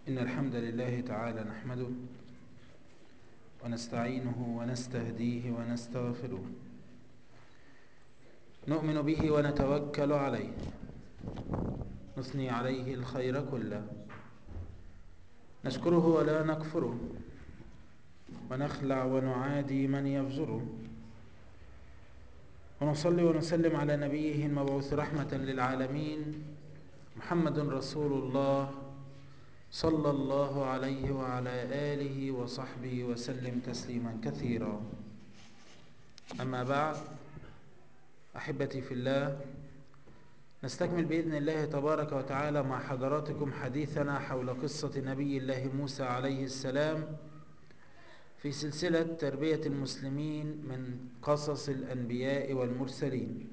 إن الحمد لله تعالى نحمده ونستعينه ونستهديه ونستغفره نؤمن به ونتوكل عليه نثني عليه الخير كله نشكره ولا نكفره ونخلع ونعادي من يفجره ونصلي ونسلم على نبيه المبعوث رحمة للعالمين محمد رسول الله صلى الله عليه وعلى آله وصحبه وسلم تسليما كثيرا أما بعد أحبتي في الله نستكمل بإذن الله تبارك وتعالى مع حضراتكم حديثنا حول قصة نبي الله موسى عليه السلام في سلسلة تربية المسلمين من قصص الأنبياء والمرسلين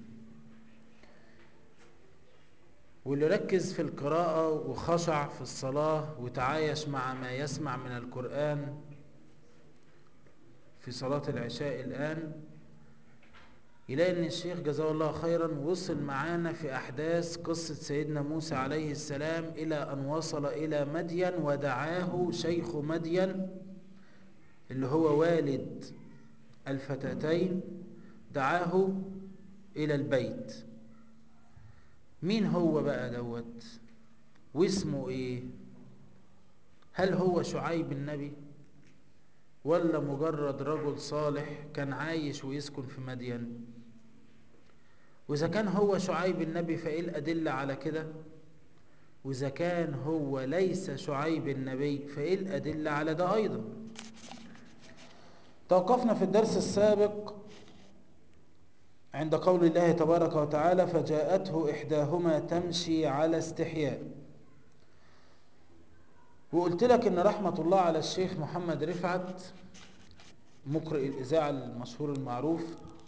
واللي ركز في القراءة وخشع في الصلاة وتعايش مع ما يسمع من القرآن في صلاة العشاء الآن يلاقي ان الشيخ جزاه الله خيرا وصل معانا في احداث قصة سيدنا موسى عليه السلام الى ان وصل الى مدين ودعاه شيخ مدين اللي هو والد الفتاتين دعاه الى البيت مين هو بقى دوت واسمه ايه هل هو شعيب النبي ولا مجرد رجل صالح كان عايش ويسكن في مدين واذا كان هو شعيب النبي فايه الادله على كده واذا كان هو ليس شعيب النبي فايه الادله على ده ايضا توقفنا في الدرس السابق عند قول الله تبارك وتعالى فجاءته إحداهما تمشي على استحياء وقلت لك إن رحمة الله على الشيخ محمد رفعت مقرئ الإذاعة المشهور المعروف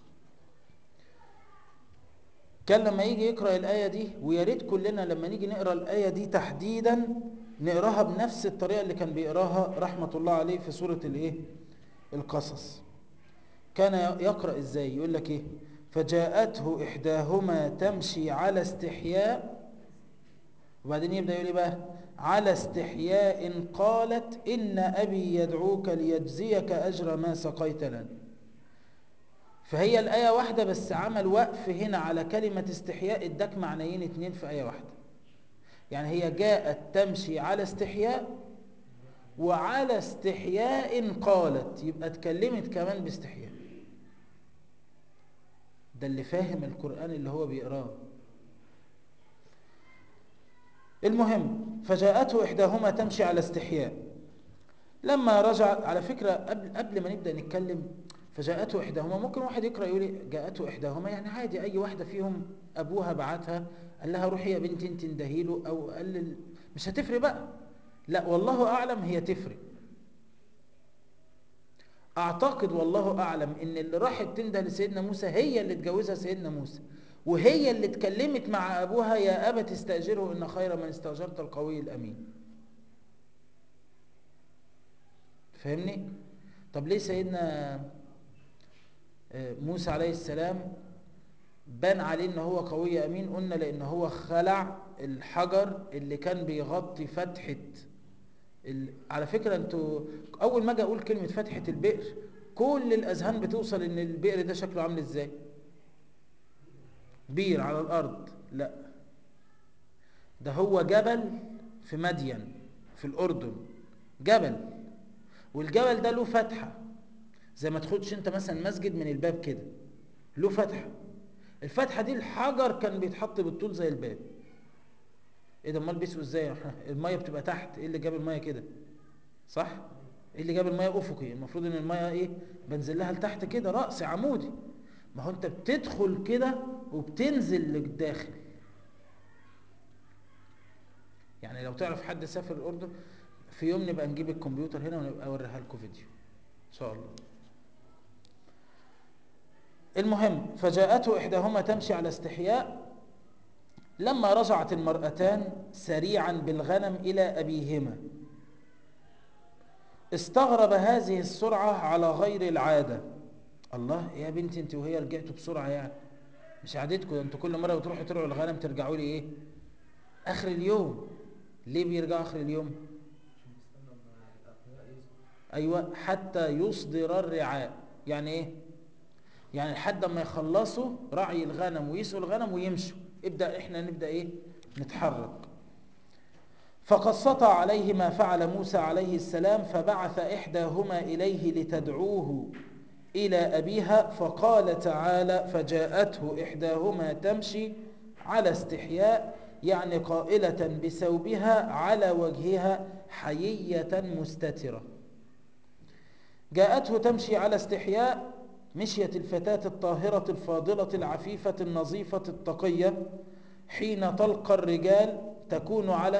كان لما يجي يقرأ الآية دي ويا ريت كلنا لما نيجي نقرأ الآية دي تحديدا نقراها بنفس الطريقة اللي كان بيقراها رحمة الله عليه في سورة الإيه؟ القصص كان يقرأ إزاي يقول لك إيه فجاءته إحداهما تمشي على استحياء وبعدين يبدأ يقول بقى على استحياء قالت إن أبي يدعوك ليجزيك أجر ما سقيت لنا فهي الآية واحدة بس عمل وقف هنا على كلمة استحياء اداك معنيين اتنين في آية واحدة يعني هي جاءت تمشي على استحياء وعلى استحياء قالت يبقى اتكلمت كمان باستحياء ده اللي فاهم القرآن اللي هو بيقراه المهم فجاءته إحداهما تمشي على استحياء لما رجع على فكرة قبل, قبل ما نبدأ نتكلم فجاءته إحداهما ممكن واحد يقرأ يقول جاءته إحداهما يعني عادي أي واحدة فيهم أبوها بعتها قال لها روحي يا بنتي انت اندهيله أو قال مش هتفرق بقى لا والله أعلم هي تفرق اعتقد والله اعلم ان اللي راحت تنده لسيدنا موسى هي اللي اتجوزها سيدنا موسى وهي اللي اتكلمت مع ابوها يا ابا تستاجره ان خير من استاجرت القوي الامين فاهمني طب ليه سيدنا موسى عليه السلام بان عليه ان هو قوي امين قلنا لان هو خلع الحجر اللي كان بيغطي فتحه على فكرة انتوا اول ما اجي اقول كلمة فتحة البئر كل الاذهان بتوصل ان البئر ده شكله عامل ازاي بير على الارض لا ده هو جبل في مدين في الاردن جبل والجبل ده له فتحة زي ما تخدش انت مثلا مسجد من الباب كده له فتحة الفتحة دي الحجر كان بيتحط بالطول زي الباب ايه ده امال بيسقوا ازاي الميه بتبقى تحت ايه اللي جاب الميه كده صح ايه اللي جاب الميه افقي المفروض ان الميه ايه بنزل لها لتحت كده راسي عمودي ما هو انت بتدخل كده وبتنزل للداخل يعني لو تعرف حد سافر الاردن في يوم نبقى نجيب الكمبيوتر هنا ونبقى اوريها لكم فيديو ان شاء الله المهم فجاءته احداهما تمشي على استحياء لما رجعت المرأتان سريعا بالغنم إلى أبيهما استغرب هذه السرعة على غير العادة الله يا بنتي انت وهي رجعتوا بسرعة يعني مش عادتكم انتوا كل مرة بتروحوا ترعوا الغنم ترجعوا لي ايه اخر اليوم ليه بيرجعوا اخر اليوم أيوة حتى يصدر الرعاء يعني إيه يعني لحد ما يخلصوا رعي الغنم ويسقوا الغنم ويمشوا ابدأ إحنا نبدأ إيه نتحرك فقد سطع عليه ما فعل موسى عليه السلام فبعث إحداهما إليه لتدعوه إلى أبيها فقال تعالى فجاءته إحداهما تمشي على استحياء يعني قائلة بثوبها على وجهها حيية مستترة جاءته تمشي على استحياء مشيت الفتاة الطاهرة الفاضلة العفيفة النظيفة التقية حين تلقى الرجال تكون على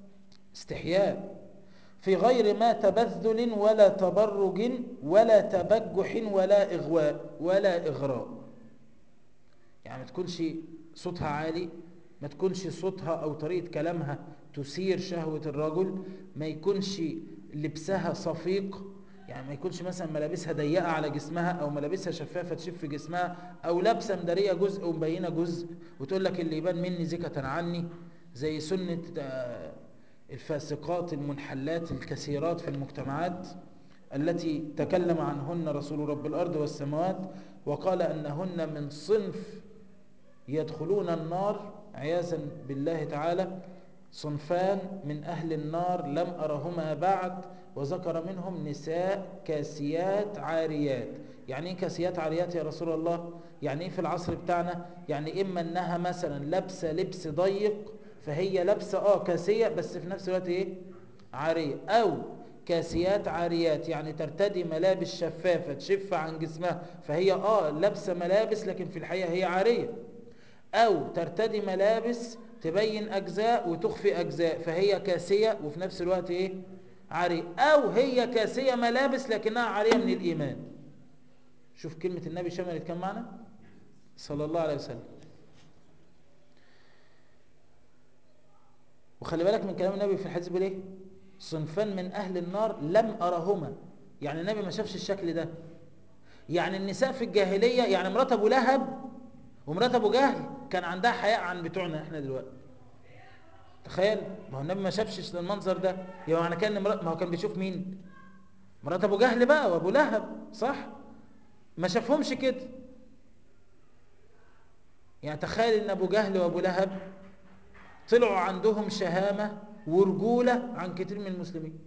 استحياء في غير ما تبذل ولا تبرج ولا تبجح ولا إغواء ولا إغراء يعني ما تكونش صوتها عالي ما تكونش صوتها أو طريقة كلامها تثير شهوة الرجل ما يكونش لبسها صفيق يعني ما يكونش مثلا ملابسها ضيقة على جسمها أو ملابسها شفافة تشف جسمها أو لابسة مدارية جزء ومبينة جزء وتقول لك اللي يبان مني زكة عني زي سنة الفاسقات المنحلات الكثيرات في المجتمعات التي تكلم عنهن رسول رب الأرض والسماوات وقال أنهن من صنف يدخلون النار عياذا بالله تعالى صنفان من أهل النار لم أرهما بعد وذكر منهم نساء كاسيات عاريات يعني ايه كاسيات عاريات يا رسول الله يعني ايه في العصر بتاعنا يعني إما أنها مثلا لابسه لبس ضيق فهي لابسه اه كاسيه بس في نفس الوقت ايه عاريه او كاسيات عاريات يعني ترتدي ملابس شفافه تشف عن جسمها فهي اه لابسه ملابس لكن في الحقيقه هي عاريه او ترتدي ملابس تبين اجزاء وتخفي اجزاء فهي كاسيه وفي نفس الوقت ايه عاريه او هي كاسيه ملابس لكنها عاريه من الايمان شوف كلمه النبي شملت كم معنى صلى الله عليه وسلم وخلي بالك من كلام النبي في الحديث بيقول ايه صنفان من اهل النار لم ارهما يعني النبي ما شافش الشكل ده يعني النساء في الجاهليه يعني مرات ابو لهب ومرات ابو جهل كان عندها حياء عن بتوعنا احنا دلوقتي تخيل ما هو النبي ما شافش المنظر ده يبقى معنى كان مرات ما هو كان بيشوف مين مرات ابو جهل بقى وابو لهب صح ما شافهمش كده يعني تخيل ان ابو جهل وابو لهب طلعوا عندهم شهامة ورجولة عن كثير من المسلمين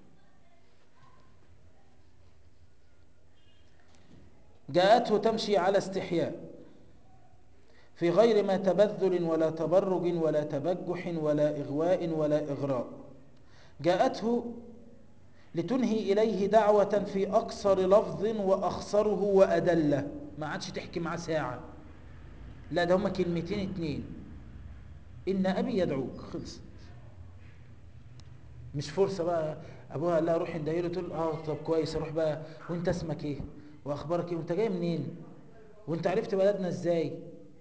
جاءته تمشي على استحياء في غير ما تبذل ولا تبرج ولا تبجح ولا إغواء ولا إغراء جاءته لتنهي إليه دعوة في أقصر لفظ وأخصره وأدله ما عادش تحكي معاه ساعة لا ده هما كلمتين اتنين إن أبي يدعوك خلصت مش فرصة بقى أبوها لا روح ندهيله تقول اه طب كويس اروح بقى وانت اسمك ايه واخبارك ايه وانت جاي منين وانت عرفت بلدنا ازاي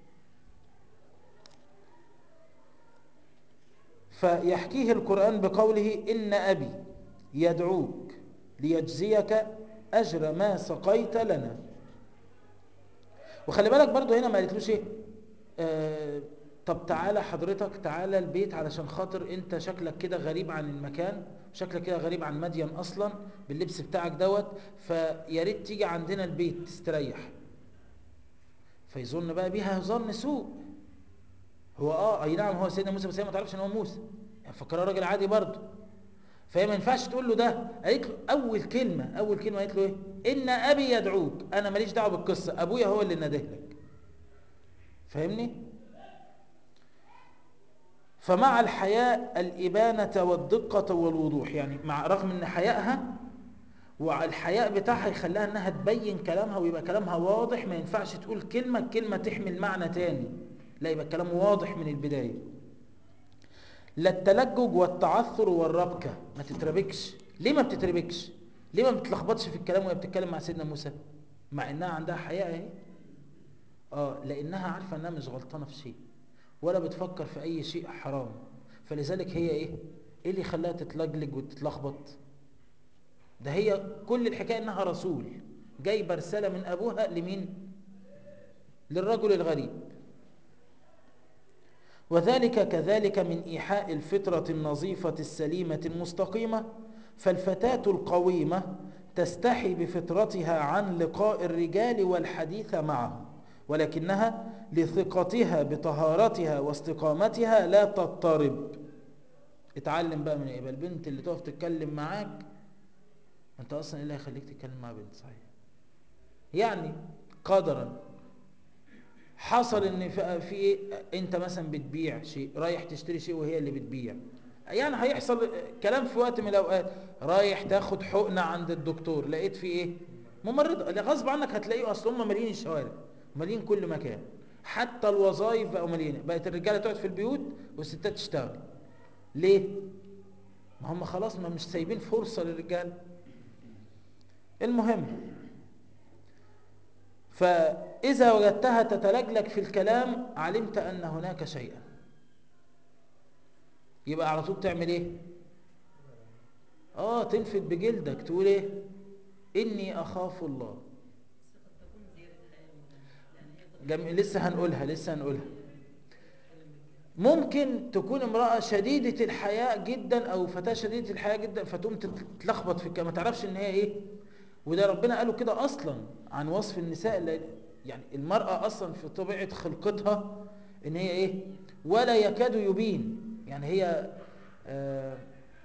فيحكيه القرآن بقوله إن أبي يدعوك ليجزيك أجر ما سقيت لنا وخلي بالك برضو هنا ما قالتلوش ايه آه طب تعالى حضرتك تعالى البيت علشان خاطر انت شكلك كده غريب عن المكان شكلك كده غريب عن مدين اصلا باللبس بتاعك دوت فيا ريت تيجي عندنا البيت تستريح فيظن بقى بيها ظن سوء هو اه اي نعم هو سيدنا موسى بس هي ما تعرفش ان هو موسى يعني فكرها راجل عادي برضه فهي ما ينفعش تقول له ده قالت له اول كلمه اول كلمه قالت له ايه ان ابي يدعوك انا ماليش دعوه بالقصه ابويا هو اللي ناداه لك فاهمني فمع الحياء الإبانة والدقة والوضوح يعني مع رغم ان حيائها والحياء بتاعها يخليها انها تبين كلامها ويبقى كلامها واضح ما ينفعش تقول كلمة كلمة تحمل معنى تاني لا يبقى الكلام واضح من البداية لا التلجج والتعثر والربكة ما تتربكش ليه ما بتتربكش ليه ما بتلخبطش في الكلام وهي بتتكلم مع سيدنا موسى مع انها عندها حياء اهي اه لانها عارفة انها مش غلطانة في شيء ولا بتفكر في اي شيء حرام فلذلك هي ايه ايه اللي خلاها تتلجلج وتتلخبط ده هي كل الحكايه انها رسول جايبه رساله من ابوها لمين للرجل الغريب وذلك كذلك من ايحاء الفطره النظيفه السليمه المستقيمه فالفتاه القويمه تستحي بفطرتها عن لقاء الرجال والحديث معهم ولكنها لثقتها بطهارتها واستقامتها لا تضطرب اتعلم بقى من ايه البنت اللي تقف تتكلم معاك انت اصلا ايه اللي هيخليك تتكلم مع بنت صحيح يعني قدرا حصل ان في, في ايه انت مثلا بتبيع شيء رايح تشتري شيء وهي اللي بتبيع يعني هيحصل كلام في وقت من الاوقات رايح تاخد حقنه عند الدكتور لقيت في ايه ممرضه غصب عنك هتلاقيه اصل هم مالين الشوارع مالين كل مكان حتى الوظائف بقوا مليانه بقت الرجاله تقعد في البيوت والستات تشتغل ليه ما هم خلاص ما مش سايبين فرصه للرجال المهم فإذا وجدتها تتلجلج في الكلام علمت أن هناك شيئا يبقى على طول تعمل ايه اه تنفد بجلدك تقول ايه اني اخاف الله جم... لسه هنقولها لسه هنقولها ممكن تكون امرأة شديدة الحياء جدا او فتاة شديدة الحياء جدا فتقوم تتلخبط في الكلام ما تعرفش ان هي ايه وده ربنا قاله كده اصلا عن وصف النساء اللي يعني المرأة اصلا في طبيعة خلقتها ان هي ايه ولا يكاد يبين يعني هي آه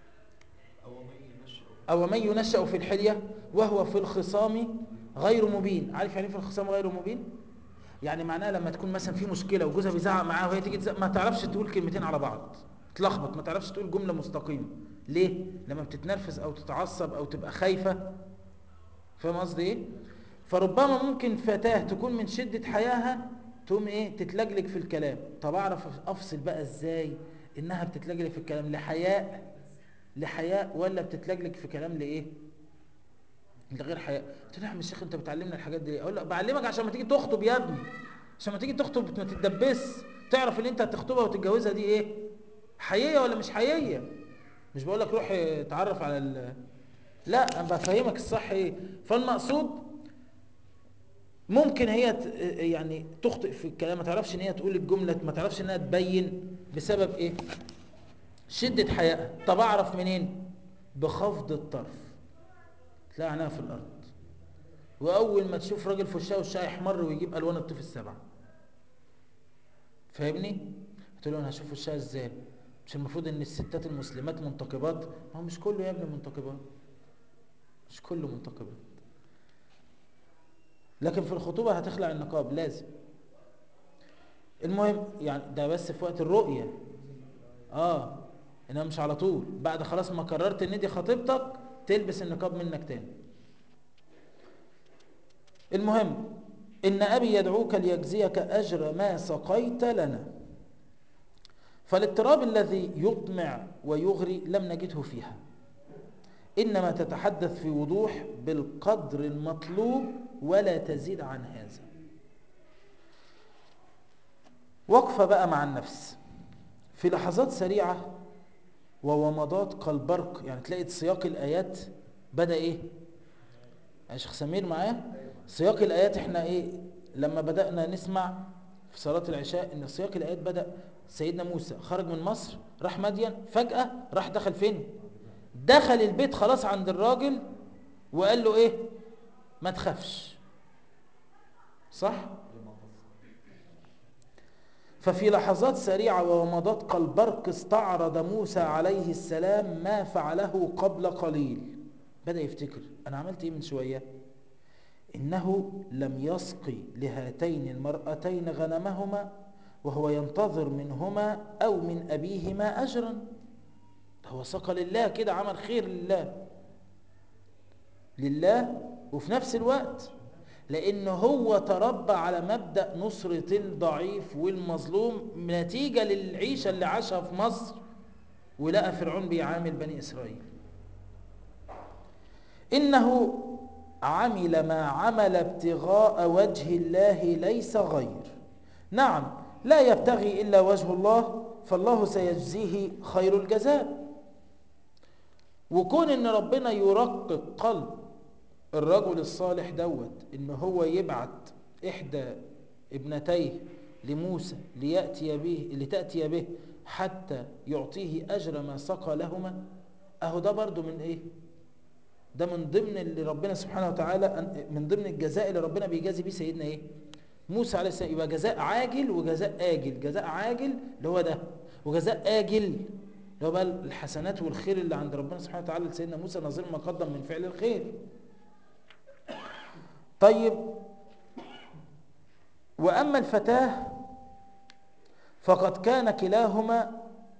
أو من ينشأ في الحلية وهو في الخصام غير مبين عارف يعني في الخصام غير مبين يعني معناها لما تكون مثلا في مشكلة وجوزها بيزعق معاها وهي تيجي تزعق ما تعرفش تقول كلمتين على بعض تلخبط ما تعرفش تقول جملة مستقيمة ليه لما بتتنرفز او تتعصب او تبقى خايفة فاهم قصدي ايه فربما ممكن فتاة تكون من شدة حياها تقوم ايه تتلجلج في الكلام طب اعرف افصل بقى ازاي انها بتتلجلج في الكلام لحياء لحياء ولا بتتلجلج في كلام لايه لغير حياء قلت له يا عم الشيخ انت بتعلمنا الحاجات دي اقول له بعلمك عشان ما تيجي تخطب يا ابني عشان ما تيجي تخطب ما تتدبس تعرف ان انت هتخطبها وتتجوزها دي ايه حقيقيه ولا مش حقيقيه مش بقول لك روح اتعرف على ال... لا انا بفهمك الصح ايه فالمقصود ممكن هي يعني تخطئ في الكلام ما تعرفش ان هي تقول الجمله ما تعرفش انها تبين بسبب ايه شده حيائها طب اعرف منين بخفض الطرف تلاقي عينها في الارض واول ما تشوف راجل في وشها وشها يحمر ويجيب الوان الطيف السبعه فاهمني قلت له انا هشوف وشها ازاي مش المفروض ان الستات المسلمات منتقبات ما هو مش كله يا ابني منتقبات مش كله منتقبات لكن في الخطوبة هتخلع النقاب لازم المهم يعني ده بس في وقت الرؤية اه انما مش على طول بعد خلاص ما قررت ان دي خطيبتك تلبس النقاب منك تاني المهم ان ابي يدعوك ليجزيك اجر ما سقيت لنا فالاضطراب الذي يطمع ويغري لم نجده فيها انما تتحدث في وضوح بالقدر المطلوب ولا تزيد عن هذا وقفة بقى مع النفس في لحظات سريعة وومضات كالبرق يعني تلاقي سياق الآيات بدأ إيه يا شيخ سمير معايا سياق الآيات إحنا إيه لما بدأنا نسمع في صلاة العشاء إن سياق الآيات بدأ سيدنا موسى خرج من مصر راح مدين فجأة راح دخل فين دخل البيت خلاص عند الراجل وقال له إيه ما تخافش صح ففي لحظات سريعة ومضت كالبرق استعرض موسى عليه السلام ما فعله قبل قليل بدأ يفتكر أنا عملت إيه من شوية إنه لم يسقي لهاتين المرأتين غنمهما وهو ينتظر منهما أو من أبيهما أجرا هو سقى لله كده عمل خير لله لله وفي نفس الوقت لأن هو تربى على مبدأ نصرة الضعيف والمظلوم نتيجة للعيشة اللي عاشها في مصر ولقى فرعون بيعامل بني إسرائيل إنه عمل ما عمل ابتغاء وجه الله ليس غير نعم لا يبتغي إلا وجه الله فالله سيجزيه خير الجزاء وكون ان ربنا يرقق قلب الرجل الصالح دوت ان هو يبعت احدى ابنتيه لموسى لياتي به لتاتي به حتى يعطيه اجر ما سقى لهما اهو ده برضو من ايه ده من ضمن اللي ربنا سبحانه وتعالى من ضمن الجزاء اللي ربنا بيجازي بيه سيدنا ايه موسى عليه السلام يبقى جزاء عاجل وجزاء آجل جزاء عاجل اللي هو ده وجزاء آجل اللي هو بقى الحسنات والخير اللي عند ربنا سبحانه وتعالى لسيدنا موسى نظير ما قدم من فعل الخير طيب وأما الفتاة فقد كان كلاهما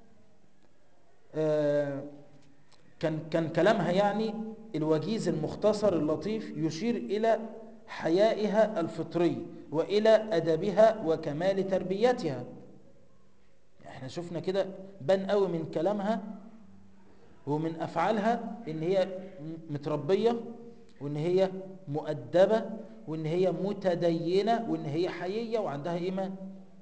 آه كان كان كلامها يعني الوجيز المختصر اللطيف يشير إلى حيائها الفطري وإلى أدبها وكمال تربيتها احنا شفنا كده بان قوي من كلامها ومن أفعالها إن هي متربية وإن هي مؤدبة وإن هي متدينة وإن هي حيية وعندها إيمان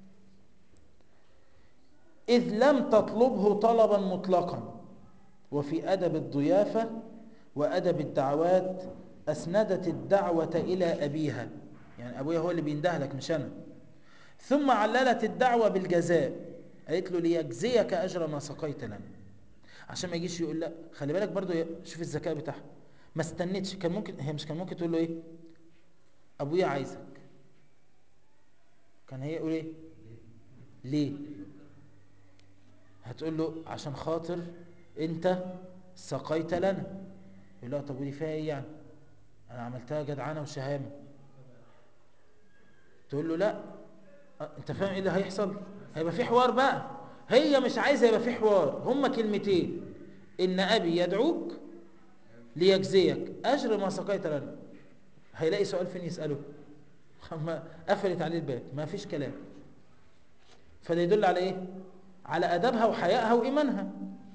إذ لم تطلبه طلبا مطلقا وفي أدب الضيافة وأدب الدعوات أسندت الدعوة إلى أبيها يعني أبويا هو اللي بيندهلك مش أنا ثم عللت الدعوة بالجزاء قالت له ليجزيك أجر ما سقيت لنا عشان ما يجيش يقول لا خلي بالك برضو شوف الذكاء بتاعها ما استنتش كان ممكن هي مش كان ممكن تقول له ايه ابويا عايزك كان هي يقول ايه ليه هتقول له عشان خاطر انت سقيت لنا يقول له طب ودي فيها ايه يعني انا عملتها جدعانه وشهامه تقول له لا انت فاهم ايه اللي هيحصل هيبقى في حوار بقى هي مش عايزه يبقى في حوار هما كلمتين ان ابي يدعوك ليجزيك اجر ما سقيت لنا هيلاقي سؤال فين يساله ما قفلت عليه الباب ما فيش كلام فده يدل على ايه على ادبها وحيائها وايمانها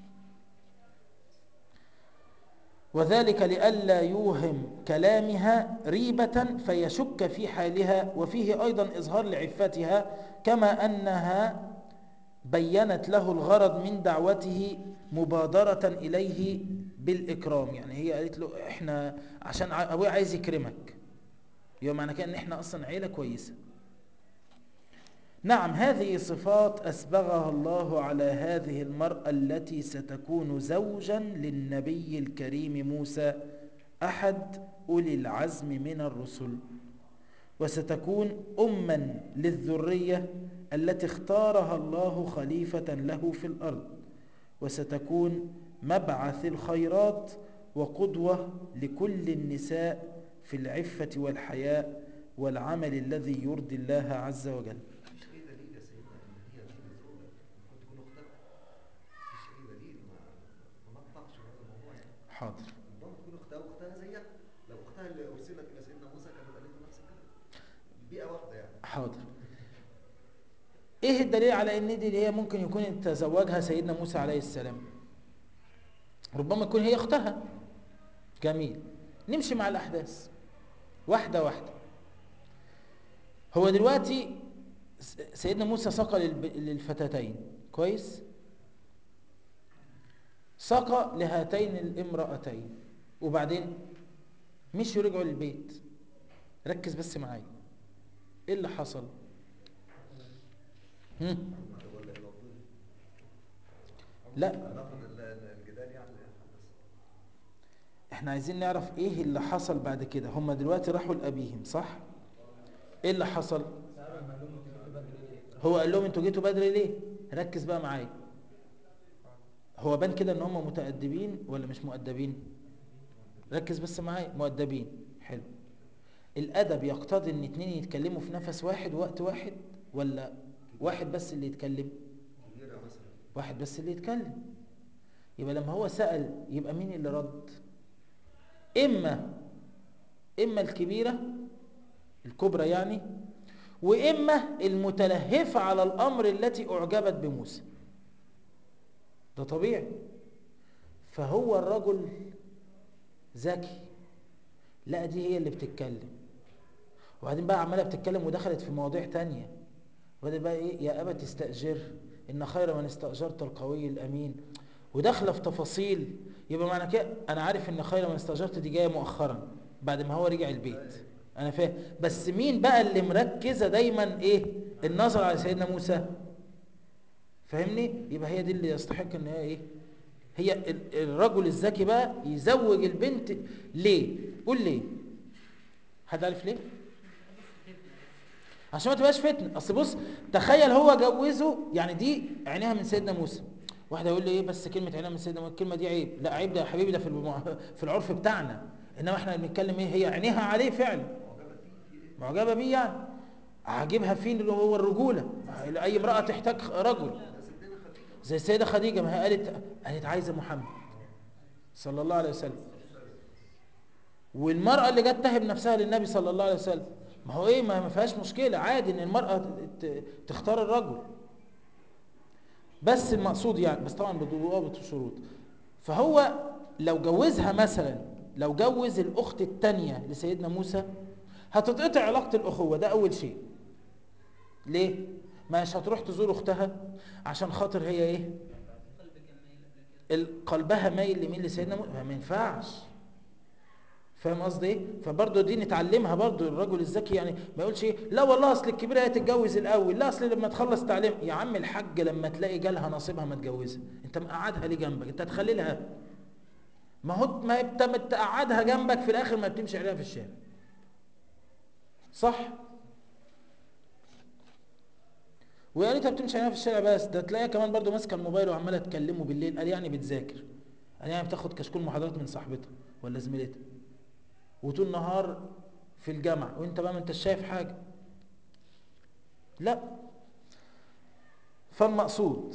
وذلك لئلا يوهم كلامها ريبة فيشك في حالها وفيه أيضا إظهار لعفتها كما أنها بينت له الغرض من دعوته مبادرة إليه بالإكرام يعني هي قالت له إحنا عشان أبويا عايز يكرمك يبقى معنى كده إن إحنا أصلا عيلة كويسة نعم هذه صفات أسبغها الله على هذه المرأة التي ستكون زوجا للنبي الكريم موسى أحد أولي العزم من الرسل وستكون أما للذرية التي اختارها الله خليفة له في الأرض وستكون مبعث الخيرات وقدوة لكل النساء في العفة والحياء والعمل الذي يرضي الله عز وجل مفيش اي دليل يا سيدنا ان هي دي الزوجه ممكن تكون اختها مفيش اي دليل ما ما نقطعش هذا الموضوع يعني حاضر ربما تكون اختها واختها زيها لو اختها اللي ارسلت الى سيدنا موسى كانت قالت له نفس الكلام بيئه واحده يعني حاضر ايه الدليل على ان دي اللي هي ممكن يكون تزوجها سيدنا موسى عليه السلام ربما تكون هي اختها جميل نمشي مع الاحداث واحده واحده هو دلوقتي س- سيدنا موسى سقى للب- للفتاتين كويس سقى لهاتين الامرأتين وبعدين مشوا رجعوا للبيت ركز بس معايا ايه اللي حصل هم؟ ولا الى طول لا ناخد ال- ال- الجدال يعني بس احنا عايزين نعرف ايه اللي حصل بعد كده هم دلوقتي راحوا لابيهم صح ايه اللي حصل هو قال لهم انتوا جيتوا بدري ليه ركز بقى معايا هو بان كده ان هم متأدبين ولا مش مؤدبين ركز بس معايا مؤدبين حلو الادب يقتضي ان اتنين يتكلموا في نفس واحد وقت واحد ولا واحد بس اللي يتكلم كبيره مثلا واحد بس اللي يتكلم يبقى لما هو سأل يبقى مين اللي رد إما إما الكبيرة الكبرى يعني وإما المتلهفة على الأمر التي أعجبت بموسى ده طبيعي فهو الرجل ذكي لا دي هي اللي بتتكلم وبعدين بقى عمالة بتتكلم ودخلت في مواضيع تانية وبعدين بقى ايه يا أبا تستأجر إن خير من استأجرت القوي الأمين وداخلة في تفاصيل يبقى معنى كده أنا عارف إن خير من استأجرت دي جاية مؤخرا بعد ما هو رجع البيت أنا فاهم بس مين بقى اللي مركزة دايما إيه النظر على سيدنا موسى فاهمني يبقى هي دي اللي يستحق إن هي إيه هي ال- الرجل الذكي بقى يزوج البنت ليه قول ليه حد عارف ليه عشان ما تبقاش فتنه اصل بص تخيل هو جوزه يعني دي عينيها من سيدنا موسى واحد يقول لي ايه بس كلمه عينيها من سيدنا موسى الكلمه دي عيب لا عيب ده يا حبيبي ده في المع... في العرف بتاعنا انما احنا بنتكلم ايه هي عينيها عليه فعلا معجبه بيه يعني عاجبها فين اللي هو الرجوله اي امراه تحتاج رجل زي السيده خديجه ما هي قالت قالت عايزه محمد صلى الله عليه وسلم والمراه اللي جت تهب نفسها للنبي صلى الله عليه وسلم ما هو ايه ما ما فيهاش مشكله عادي ان المراه ت- تختار الرجل بس المقصود يعني بس طبعا بضوابط وشروط فهو لو جوزها مثلا لو جوز الاخت الثانيه لسيدنا موسى هتتقطع علاقه الاخوه ده اول شيء ليه مش هتروح تزور اختها عشان خاطر هي ايه ال- قلبها مايل لمين لسيدنا موسى ما ينفعش فاهم قصدي ايه فبرضه دي نتعلمها برضه الرجل الذكي يعني ما يقولش ايه لا والله اصل الكبيره هي تتجوز الاول لا اصل لما تخلص تعليم يا عم الحاج لما تلاقي جالها نصيبها ما تجوزها انت مقعدها ليه جنبك انت تخلي لها ما هو ما انت متقعدها جنبك في الاخر ما بتمشي عليها في الشارع صح ويا ريتها بتمشي عليها في الشارع بس ده تلاقيها كمان برضه ماسكه الموبايل وعماله تكلمه بالليل قال يعني بتذاكر قال يعني بتاخد كشكول محاضرات من صاحبتها ولا زميلتها وطول النهار في الجامعة وانت بقى ما انت شايف حاجة لا فالمقصود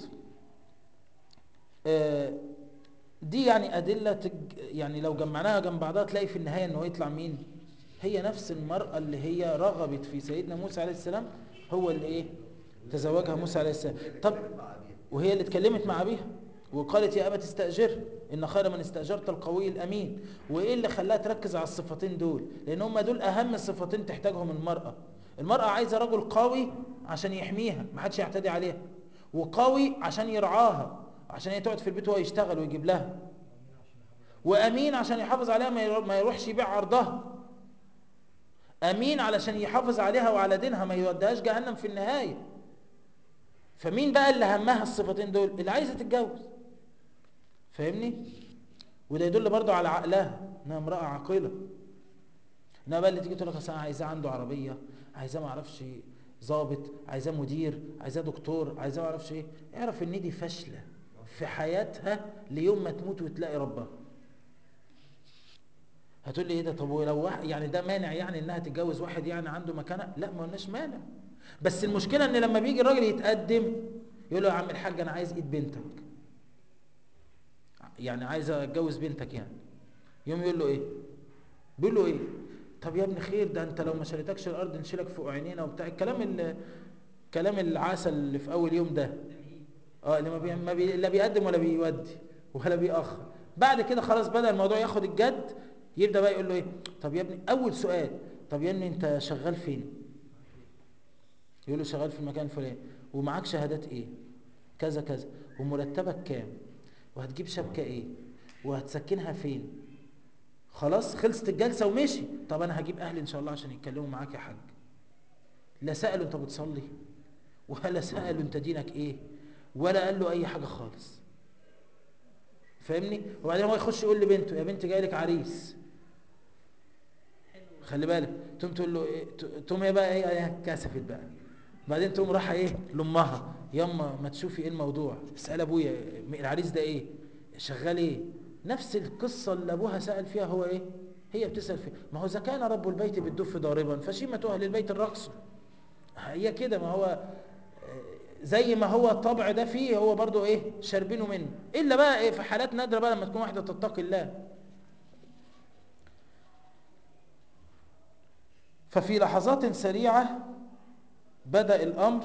آه، دي يعني أدلة تج... يعني لو جمعناها جنب بعضها تلاقي في النهاية انه يطلع مين هي نفس المرأة اللي هي رغبت في سيدنا موسى عليه السلام هو اللي ايه تزوجها موسى عليه السلام طب وهي اللي اتكلمت مع أبيها وقالت يا أبت استأجر إن خير من استأجرت القوي الأمين وإيه اللي خلاها تركز على الصفتين دول لأن هم دول أهم صفتين تحتاجهم المرأة المرأة عايزة رجل قوي عشان يحميها ما حدش يعتدي عليها وقوي عشان يرعاها عشان هي تقعد في البيت وهو يشتغل ويجيب لها وأمين عشان يحافظ عليها ما يرو- ما يروحش يبيع عرضها أمين علشان يحافظ عليها وعلى دينها ما يوديهاش جهنم في النهاية فمين بقى اللي همها الصفتين دول اللي عايزة تتجوز فاهمني وده يدل برضو على عقلها انها امرأة عاقلة انها بقى اللي تيجي تقول لك اصل انا عايزاه عنده عربية عايزاه ما اعرفش ظابط عايزاه مدير عايزاه دكتور عايزاه ما اعرفش ايه اعرف ان دي فاشلة في حياتها ليوم ما تموت وتلاقي ربها هتقول لي ايه ده طب ولو واحد يعني ده مانع يعني انها تتجوز واحد يعني عنده مكانه لا ما قلناش مانع بس المشكله ان لما بيجي الراجل يتقدم يقول له يا عم الحاج انا عايز ايد بنتك يعني عايز اتجوز بنتك يعني يوم يقول له ايه بيقول له ايه طب يا ابني خير ده انت لو ما شالتكش الارض نشيلك فوق عينينا وبتاع الكلام ال- كلام العسل اللي في اول يوم ده اه اللي ما بي... ما بي... لا بيقدم ولا بيودي ولا بيأخر بعد كده خلاص بدأ الموضوع ياخد الجد يبدأ بقى يقول له ايه طب يا ابني اول سؤال طب يا ابني انت شغال فين يقول له شغال في المكان الفلاني ومعاك شهادات ايه كذا كذا ومرتبك كام وهتجيب شبكة ايه وهتسكنها فين خلاص خلصت الجلسة ومشي طب انا هجيب اهلي ان شاء الله عشان يتكلموا معاك يا حاج لا سألوا انت بتصلي ولا سألوا انت دينك ايه ولا قال له اي حاجة خالص فاهمني وبعدين هو يخش يقول لبنته يا بنت جاي لك عريس خلي بالك تقوم تقول له ايه ت- تقوم هي بقى ايه ايه كسفت بقى بعدين تقوم رايحه ايه لامها ياما ما تشوفي ايه الموضوع اسال ابويا العريس ده ايه شغال ايه نفس القصه اللي ابوها سال فيها هو ايه هي بتسال فيها ما هو اذا كان رب البيت بالدف ضاربا فشيمه اهل البيت الرقص هي كده ما هو آه، زي ما هو الطبع ده فيه هو برضو ايه شاربينه منه الا بقى إيه في حالات نادره بقى لما تكون واحده تتقي الله ففي لحظات سريعه بدأ الأمر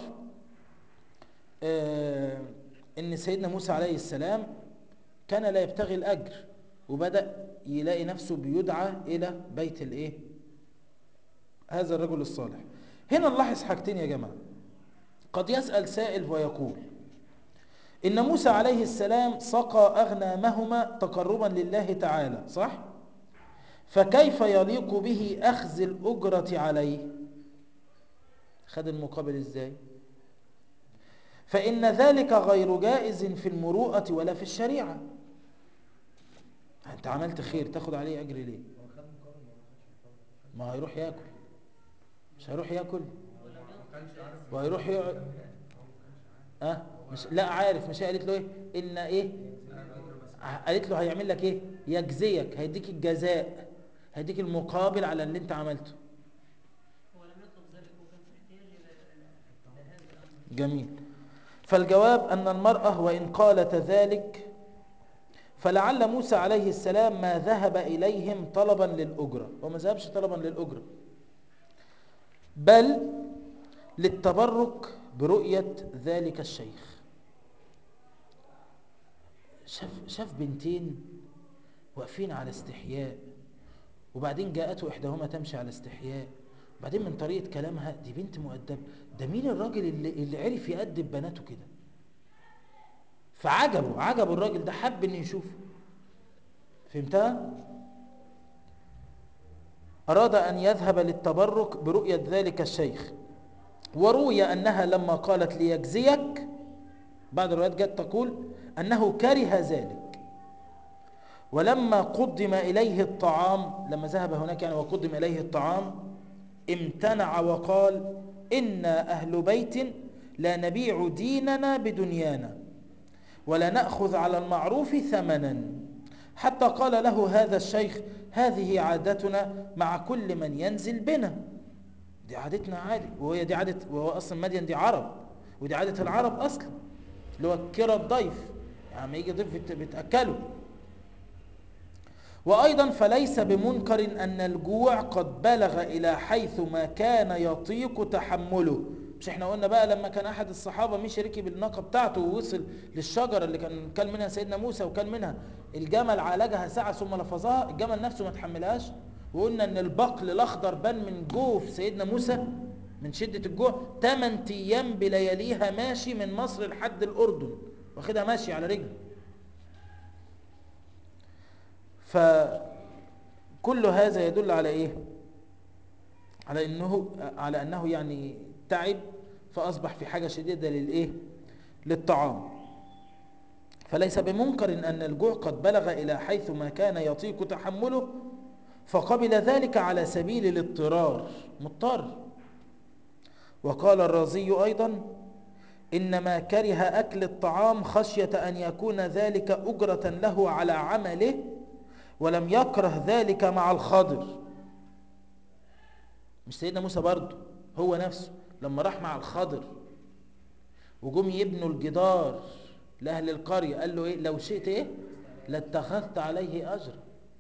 آه، إن سيدنا موسى عليه السلام كان لا يبتغي الأجر وبدأ يلاقي نفسه بيدعى إلى بيت الإيه؟ هذا الرجل الصالح هنا نلاحظ حاجتين يا جماعة قد يسأل سائل ويقول إن موسى عليه السلام سقى أغنامهما تقربا لله تعالى صح؟ فكيف يليق به أخذ الأجرة عليه؟ خد المقابل ازاي فإن ذلك غير جائز في المروءة ولا في الشريعة انت عملت خير تاخد عليه اجر ليه هو خد مقابل ما خدش مقابل ما هيروح ياكل مش هيروح ياكل هو ما كانش عارف وهيروح يقعد اه مش لا عارف مش هي قالت له ايه ان ايه قالت له هيعمل لك ايه يجزيك هيديك الجزاء هيديك المقابل على اللي انت عملته هو لم يطلب ذلك وكان في احتياج الى إلى هذا الامر جميل فالجواب أن المرأة وإن قالت ذلك فلعل موسى عليه السلام ما ذهب إليهم طلبا للأجرة وما ذهبش طلبا للأجرة بل للتبرك برؤية ذلك الشيخ شاف, شاف بنتين واقفين على استحياء وبعدين جاءته إحداهما تمشي على استحياء بعدين من طريقة كلامها دي بنت مؤدبة ده مين الراجل اللي, اللي عرف يأدب بناته كده فعجبه عجبه الراجل ده حب انه يشوفه فهمتها أراد أن يذهب للتبرك برؤية ذلك الشيخ وروي أنها لما قالت ليجزيك بعد الروايات جت تقول أنه كره ذلك ولما قدم إليه الطعام لما ذهب هناك يعني وقدم إليه الطعام امتنع وقال إنا أهل بيت لا نبيع ديننا بدنيانا ولا نأخذ على المعروف ثمنا حتى قال له هذا الشيخ هذه عادتنا مع كل من ينزل بنا دي عادتنا عادي وهي دي عادة وهو أصلا مدين دي عرب ودي عادة العرب أصلا اللي هو كرة الضيف يعني لما يجي ضيف بت- بتأكله وأيضا فليس بمنكر أن الجوع قد بلغ إلى حيث ما كان يطيق تحمله مش احنا قلنا بقى لما كان أحد الصحابة مش ركب الناقة بتاعته ووصل للشجرة اللي كان كان منها سيدنا موسى وكان منها الجمل عالجها ساعة ثم لفظها الجمل نفسه ما تحملهاش وقلنا ان البقل الأخضر بان من جوف سيدنا موسى من شدة الجوع 8 أيام بلياليها ماشي من مصر لحد الأردن واخدها ماشي على رجله فكل هذا يدل على ايه على انه على انه يعني تعب فاصبح في حاجه شديده للايه للطعام فليس بمنكر ان الجوع قد بلغ الى حيث ما كان يطيق تحمله فقبل ذلك على سبيل الاضطرار مضطر وقال الرازي ايضا انما كره اكل الطعام خشيه ان يكون ذلك اجره له على عمله ولم يكره ذلك مع الخضر مش سيدنا موسى برضه هو نفسه لما راح مع الخضر وجم يبنوا الجدار لأهل القرية قال له إيه لو شئت إيه لاتخذت عليه أجر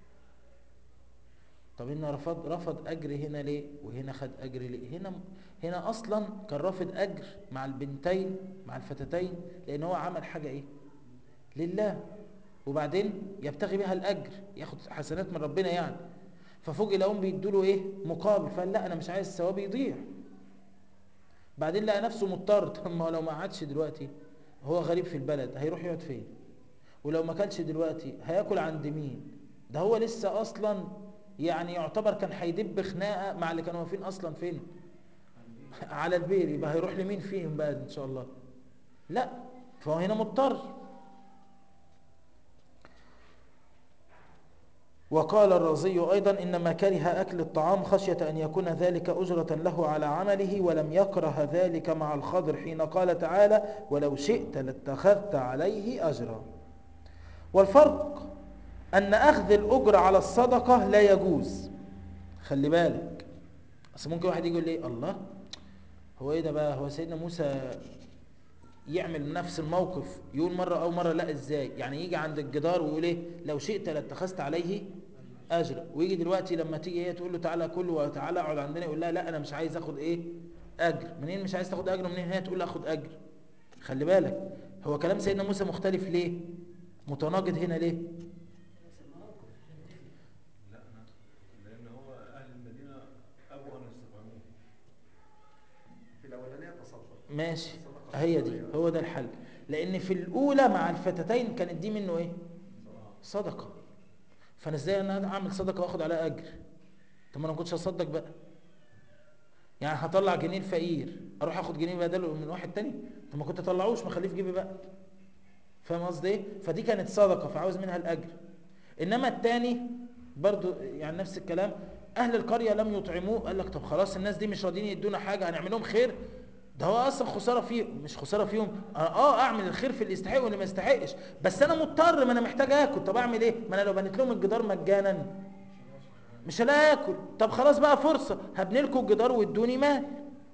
طب إنه رفض رفض أجر هنا ليه وهنا خد أجر ليه هنا هنا أصلا كان رافض أجر مع البنتين مع الفتاتين لأن هو عمل حاجة إيه لله وبعدين يبتغي بها الاجر ياخد حسنات من ربنا يعني ففوجئ لهم بيدوا له ايه مقابل فقال لا انا مش عايز الثواب يضيع بعدين لقى نفسه مضطر طب ما هو لو ما قعدش دلوقتي هو غريب في البلد هيروح يقعد فين ولو ما كلش دلوقتي هياكل عند مين ده هو لسه اصلا يعني يعتبر كان هيدب خناقه مع اللي كانوا واقفين اصلا فين على البير يبقى هيروح لمين فيهم بقى ان شاء الله لا فهو هنا مضطر وقال الرازي أيضا إنما كره أكل الطعام خشية أن يكون ذلك أجرة له على عمله ولم يكره ذلك مع الخضر حين قال تعالى ولو شئت لاتخذت عليه أجرا والفرق أن أخذ الأجر على الصدقة لا يجوز خلي بالك أصل ممكن واحد يقول لي الله هو إيه ده بقى هو سيدنا موسى يعمل نفس الموقف يقول مرة أو مرة لا إزاي يعني يجي عند الجدار ويقول إيه لو شئت لاتخذت عليه أجر ويجي دلوقتي لما تيجي هي تقول له تعالى كل وتعالى اقعد عندنا يقول لها لا أنا مش عايز أخد إيه أجر منين مش عايز تاخد أجر منين هي تقول له أخد أجر خلي بالك هو كلام سيدنا موسى مختلف ليه متناقض هنا ليه لا لان هو اهل المدينه ابوا ان يستطعموه في الاولانيه تصدق ماشي الصدقة هي دي الشرعية. هو ده الحل لأن في الأولى مع الفتاتين كانت دي منه إيه صدقة فانا ازاي انا اعمل صدقه واخد عليها اجر طب ما انا ما كنتش هصدق بقى يعني هطلع جنيه الفقير اروح اخد جنيه بداله من واحد تاني طب ما كنت اطلعوش ما اخليه في جيبي بقى فاهم قصدي ايه فدي كانت صدقه فعاوز منها الاجر انما التاني برضو يعني نفس الكلام اهل القريه لم يطعموه قال لك طب خلاص الناس دي مش راضيين يدونا حاجه هنعمل لهم خير ده هو اصلا خساره فيهم مش خساره فيهم أنا اه اعمل الخير في اللي يستحق واللي ما يستحقش بس انا مضطر ما انا محتاج اكل طب اعمل ايه ما انا لو بنيت لهم الجدار مجانا مش هلاقي اكل طب خلاص بقى فرصه هبني لكم الجدار وادوني مال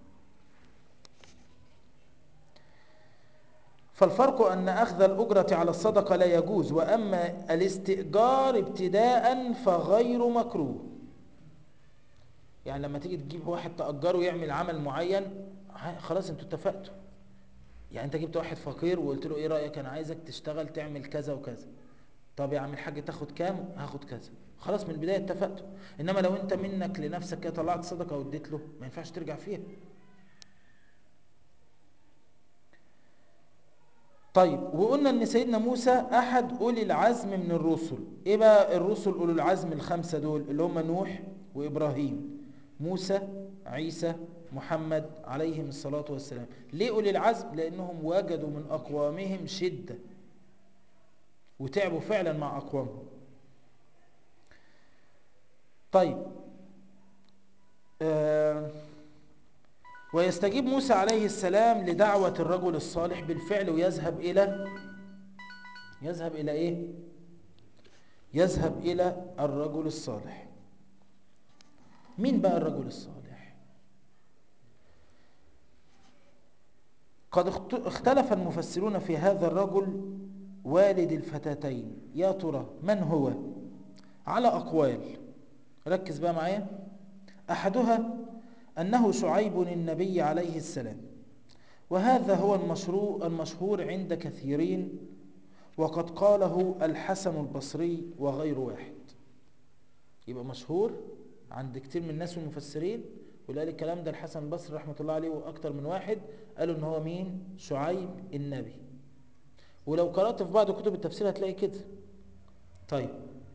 فالفرق أن أخذ الأجرة على الصدقة لا يجوز وأما الاستئجار ابتداء فغير مكروه يعني لما تيجي تجيب واحد تأجره يعمل عمل معين ها- خلاص انتوا اتفقتوا يعني انت جبت واحد فقير وقلت له ايه رأيك انا عايزك تشتغل تعمل كذا وكذا طب يا عم الحاج تاخد كام هاخد كذا خلاص من البداية اتفقتوا انما لو انت منك لنفسك كده طلعت صدقة واديت له ما ينفعش ترجع فيها طيب وقلنا ان سيدنا موسى احد اولي العزم من الرسل ايه بقى الرسل اولي العزم الخمسة دول اللي هم نوح وابراهيم موسى عيسى محمد عليهم الصلاة والسلام ليه اولي العزم لانهم وجدوا من اقوامهم شدة وتعبوا فعلا مع اقوامهم طيب آه ويستجيب موسى عليه السلام لدعوة الرجل الصالح بالفعل ويذهب إلى يذهب إلى إيه؟ يذهب إلى الرجل الصالح مين بقى الرجل الصالح؟ قد اخت- اختلف المفسرون في هذا الرجل والد الفتاتين يا ترى من هو؟ على أقوال ركز بقى معايا أحدها أنه شعيب النبي عليه السلام وهذا هو المشروع المشهور عند كثيرين وقد قاله الحسن البصري وغير واحد يبقى مشهور عند كتير من الناس والمفسرين واللي قال الكلام ده الحسن البصري رحمة الله عليه وأكتر من واحد قالوا إن هو مين شعيب النبي ولو قرأت في بعض كتب التفسير هتلاقي كده طيب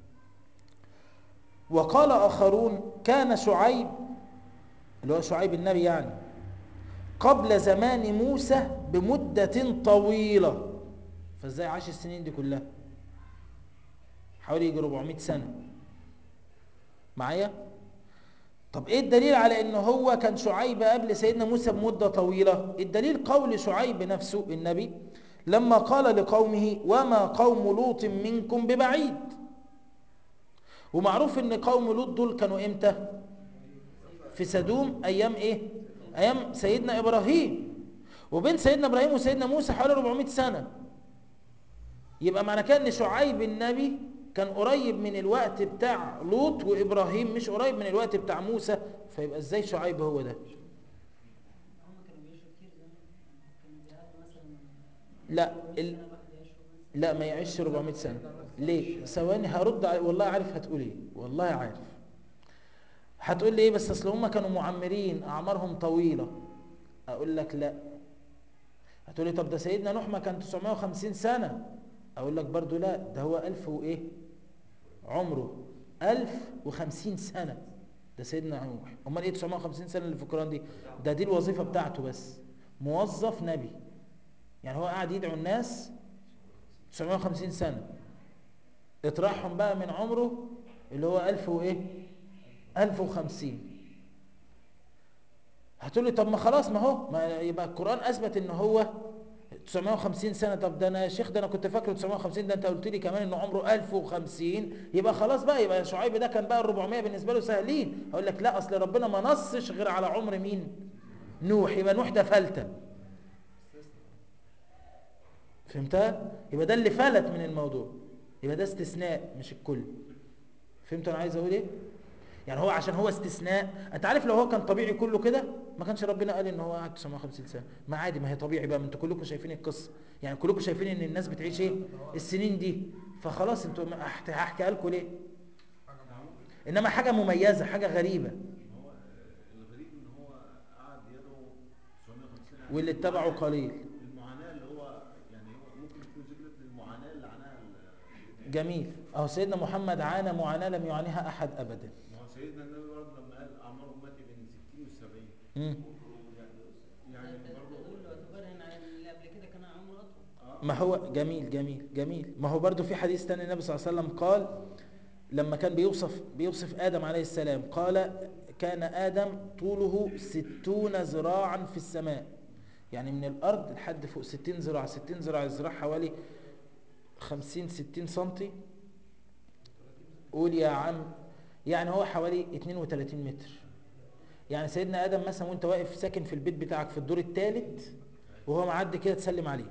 وقال آخرون كان شعيب اللي هو شعيب النبي يعني قبل زمان موسى بمدة طويلة فازاي عاش السنين دي كلها حوالي يجي 400 سنة معايا طب ايه الدليل على ان هو كان شعيب قبل سيدنا موسى بمدة طويلة الدليل قول شعيب نفسه النبي لما قال لقومه وما قوم لوط منكم ببعيد ومعروف ان قوم لوط دول كانوا امتى في سدوم ايام ايه ايام سيدنا ابراهيم وبين سيدنا ابراهيم وسيدنا موسى حوالي 400 سنه يبقى معنى كده ان شعيب النبي كان قريب من الوقت بتاع لوط وابراهيم مش قريب من الوقت بتاع موسى فيبقى ازاي شعيب هو ده هم كانوا بيعيشوا كتير زمان كانوا بيقعدوا مثلا لا ال... سنة الواحد يعيشوا مثلا لا ما يعيش 400 سنه ليه ثواني هرد على والله عارف هتقول ايه والله عارف هتقول لي ايه بس اصل هم كانوا معمرين اعمارهم طويله اقول لك لا هتقول لي طب ده سيدنا نوح ما كان 950 سنه اقول لك برضو لا ده هو 1000 وايه عمره 1050 سنه ده سيدنا نوح امال ايه 950 سنه اللي في القران دي ده دي الوظيفه بتاعته بس موظف نبي يعني هو قاعد يدعو الناس 950 سنه اطرحهم بقى من عمره اللي هو 1000 وايه 1050 هتقول لي طب ما خلاص ما هو ما يبقى القرآن أثبت إن هو 950 سنة طب ده أنا يا شيخ ده أنا كنت فاكره 950 ده أنت قلت لي كمان إنه عمره 1050 يبقى خلاص بقى يبقى شعيب ده كان بقى ال 400 بالنسبة له سهلين هقول لك لا أصل ربنا ما نصش غير على عمر مين؟ نوح يبقى نوح ده فلتة فهمتها؟ يبقى ده اللي فلت من الموضوع يبقى ده استثناء مش الكل فهمتوا أنا عايز أقول إيه؟ يعني هو عشان هو استثناء انت عارف لو هو كان طبيعي كله كده ما كانش ربنا قال ان هو قعد 950 سنه ما عادي ما هي طبيعي بقى ما انتوا كلكم شايفين القصه يعني كلكم شايفين ان الناس بتعيش ايه السنين دي فخلاص انتوا ما- هحت- هحكيها لكم ليه انما حاجه مميزه حاجه غريبه ما هو الغريب ان هو قعد يدعو 950 عام. واللي اتبعوا قليل المعاناه اللي هو يعني هو ممكن تكون ذكرت للمعاناه اللي عناها ال- جميل اهو سيدنا محمد عانى معاناه لم يعانيها احد ابدا ما هو سيدنا النبي برضه لما قال اعمار امتي بين 60 وال 70 مم. يعني برضه دول اعتبار هنا اللي قبل كده كان عمره اطول ما هو جميل جميل جميل ما هو برضو في حديث تاني النبي صلى الله عليه وسلم قال لما كان بيوصف بيوصف آدم عليه السلام قال كان آدم طوله ستون ذراعا في السماء يعني من الأرض لحد فوق ستين ذراع ستين ذراع الذراع حوالي خمسين ستين سنتي قول يا عم يعني هو حوالي 32 متر يعني سيدنا آدم مثلا وانت واقف ساكن في البيت بتاعك في الدور الثالث وهو معدي كده تسلم عليه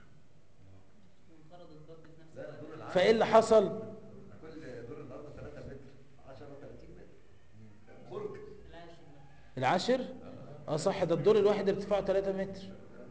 منقرض الضرب في نفس لا الوقت دور العالم فايه اللي حصل كل دور الارض 3 متر 10 30 متر برج العاشر بقى. العاشر اه صح ده الدور الواحد ارتفاعه 3 متر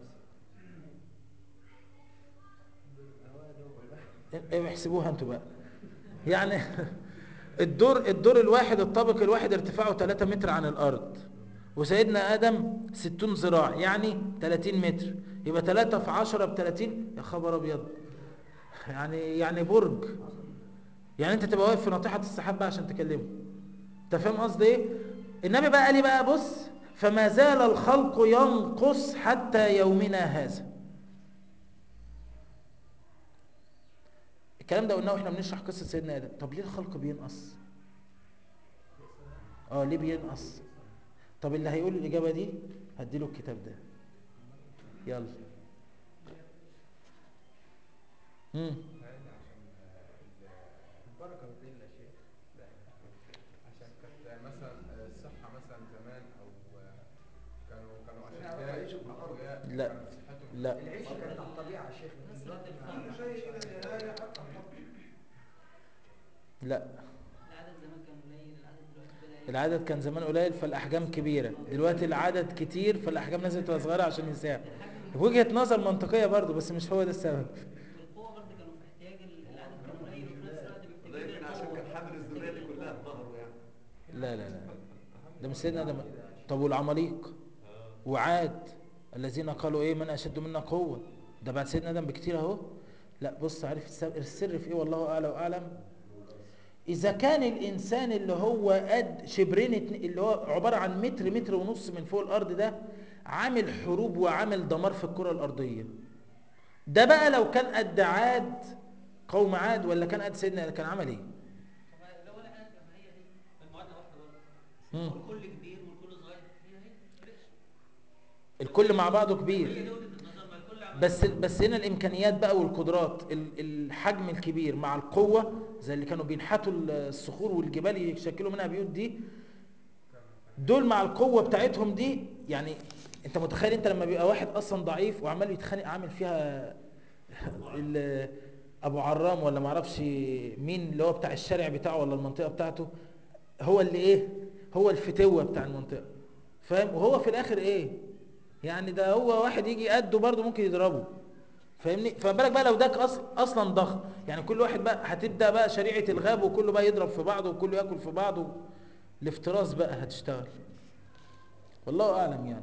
ايه احسبوها انتوا بقى يعني الدور الدور الواحد الطابق الواحد ارتفاعه 3 متر عن الارض وسيدنا ادم 60 ذراع يعني 30 متر يبقى 3 في 10 ب 30 يا خبر ابيض يعني يعني برج يعني انت تبقى واقف في ناطحه السحاب بقى عشان تكلمه انت فاهم قصدي ايه النبي بقى قال لي بقى بص فما زال الخلق ينقص حتى يومنا هذا الكلام ده قلناه واحنا بنشرح قصه سيدنا ادم طب ليه الخلق بينقص اه ليه بينقص طب اللي هيقول الاجابه دي هديله الكتاب ده يلا امم يعني عشان ال- البركة بتقل يا شيخ لا عشان كانت مثلا الصحة مثلا زمان أو كانوا كانوا يعرفوا أشداء يعيشوا بالأرض. أقوياء، لا. كانت صحتهم لا العيشه كانت على الطبيعه يا شيخ لكن دلوقتي ما- كل شيء إلى نهاية حتى الحكم لا العدد زمان كان قليل العدد دلوقتي بدأ يقل. العدد كان زمان قليل فالاحجام كبيره دلوقتي العدد كتير فالاحجام لازم تبقى صغيره عشان يساعد وجهه نظر منطقيه برضو بس مش هو ده السبب والقوة برضه كانوا في احتياج ال- العدد كان قليل وفي نفس الوقت وده محتاجين يمكن عشان القوة. كان حامل الذريه دي كلها اتظهروا يعني لا لا لا ده مش سيدنا ادم طب والعماليق وعاد الذين قالوا ايه من اشد منا قوه ده بعد سيدنا ادم بكتير اهو لا بص عارف السبب- السر في ايه والله اعلى واعلم اذا كان الانسان اللي هو قد شبرين اتنين- اللي هو عباره عن متر متر ونص من فوق الارض ده عامل حروب وعامل دمار في الكره الارضيه ده بقى لو كان قد عاد قوم عاد ولا كان قد سيدنا كان عمل ايه طب لا ولا حاجة ما هي دي المعادلة واحدة مم. برضه الكل كبير والكل صغير هي هي فرقش. الكل مع بعضه كبير هي دي وجهة النظر ما الكل عمل بس بس هنا الامكانيات بقى والقدرات ال- الحجم الكبير مع القوه زي اللي كانوا بينحتوا الصخور والجبال يشكلوا منها بيوت دي دول مع القوه بتاعتهم دي يعني انت متخيل انت لما بيبقى واحد اصلا ضعيف وعمال يتخانق عامل فيها ال- ابو عرام ولا معرفش مين اللي هو بتاع الشارع بتاعه ولا المنطقه بتاعته هو اللي ايه هو الفتوه بتاع المنطقه فاهم وهو في الاخر ايه يعني ده هو واحد يجي قده برضه ممكن يضربه فاهمني فما بالك بقى لو ده أص... اصلا ضخم يعني كل واحد بقى هتبدا بقى شريعه الغاب وكله بقى يضرب في بعضه وكله ياكل في بعضه الافتراس بقى هتشتغل والله اعلم يعني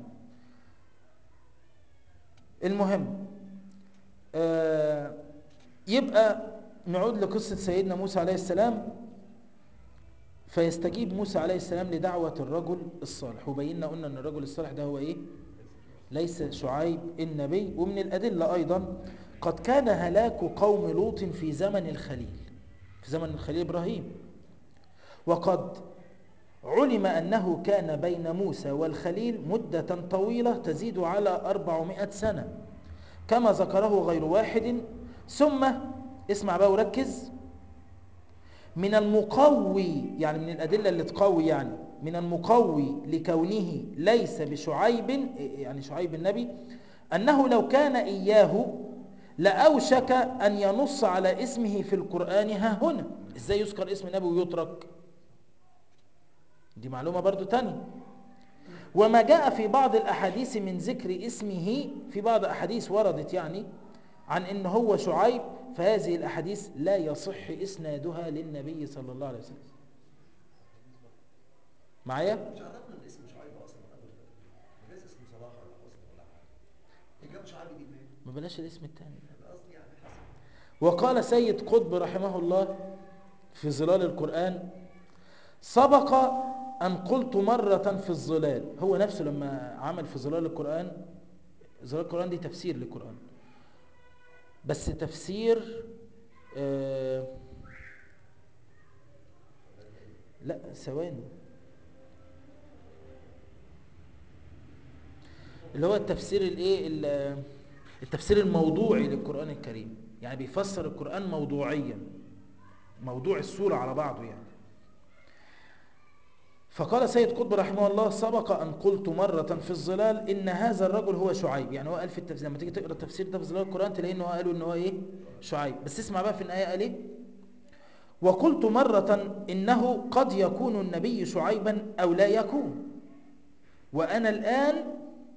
المهم آه يبقى نعود لقصه سيدنا موسى عليه السلام فيستجيب موسى عليه السلام لدعوه الرجل الصالح وبينا قلنا ان الرجل الصالح ده هو ايه ليس شعيب النبي ومن الأدلة أيضا قد كان هلاك قوم لوط في زمن الخليل في زمن الخليل إبراهيم وقد علم أنه كان بين موسى والخليل مدة طويلة تزيد على أربعمائة سنة كما ذكره غير واحد ثم اسمع بقى وركز من المقوي يعني من الأدلة اللي تقوي يعني من المقوي لكونه ليس بشعيب يعني شعيب النبي أنه لو كان إياه لأوشك أن ينص على اسمه في القرآن ها هنا إزاي يذكر اسم النبي ويترك دي معلومة برضو تانية وما جاء في بعض الأحاديث من ذكر اسمه في بعض أحاديث وردت يعني عن إن هو شعيب فهذه الأحاديث لا يصح إسنادها للنبي صلى الله عليه وسلم معايا؟ مش عرفنا ان اسم شعيب اصلا قبل كده جايز اسمه صلاح ولا حسن ولا حاجه جاب شعيب دي منين؟ ما بلاش الاسم التاني انا قصدي يعني حسن وقال سيد قطب رحمه الله في ظلال القرآن سبق أن قلت مرة في الظلال هو نفسه لما عمل في ظلال القرآن ظلال القرآن دي تفسير للقرآن بس تفسير آه لا ثواني اللي هو التفسير الايه ال- التفسير الموضوعي للقرآن الكريم يعني بيفسر القرآن موضوعيا موضوع السورة على بعضه يعني فقال سيد قطب رحمه الله سبق أن قلت مرة في الظلال إن هذا الرجل هو شعيب يعني هو قال في التفسير لما تيجي تقرأ التفسير ده في ظلال القرآن تلاقي إن هو قالوا إن هو إيه شعيب بس اسمع بقى في الآية قال إيه وقلت مرة إنه قد يكون النبي شعيبا أو لا يكون وأنا الآن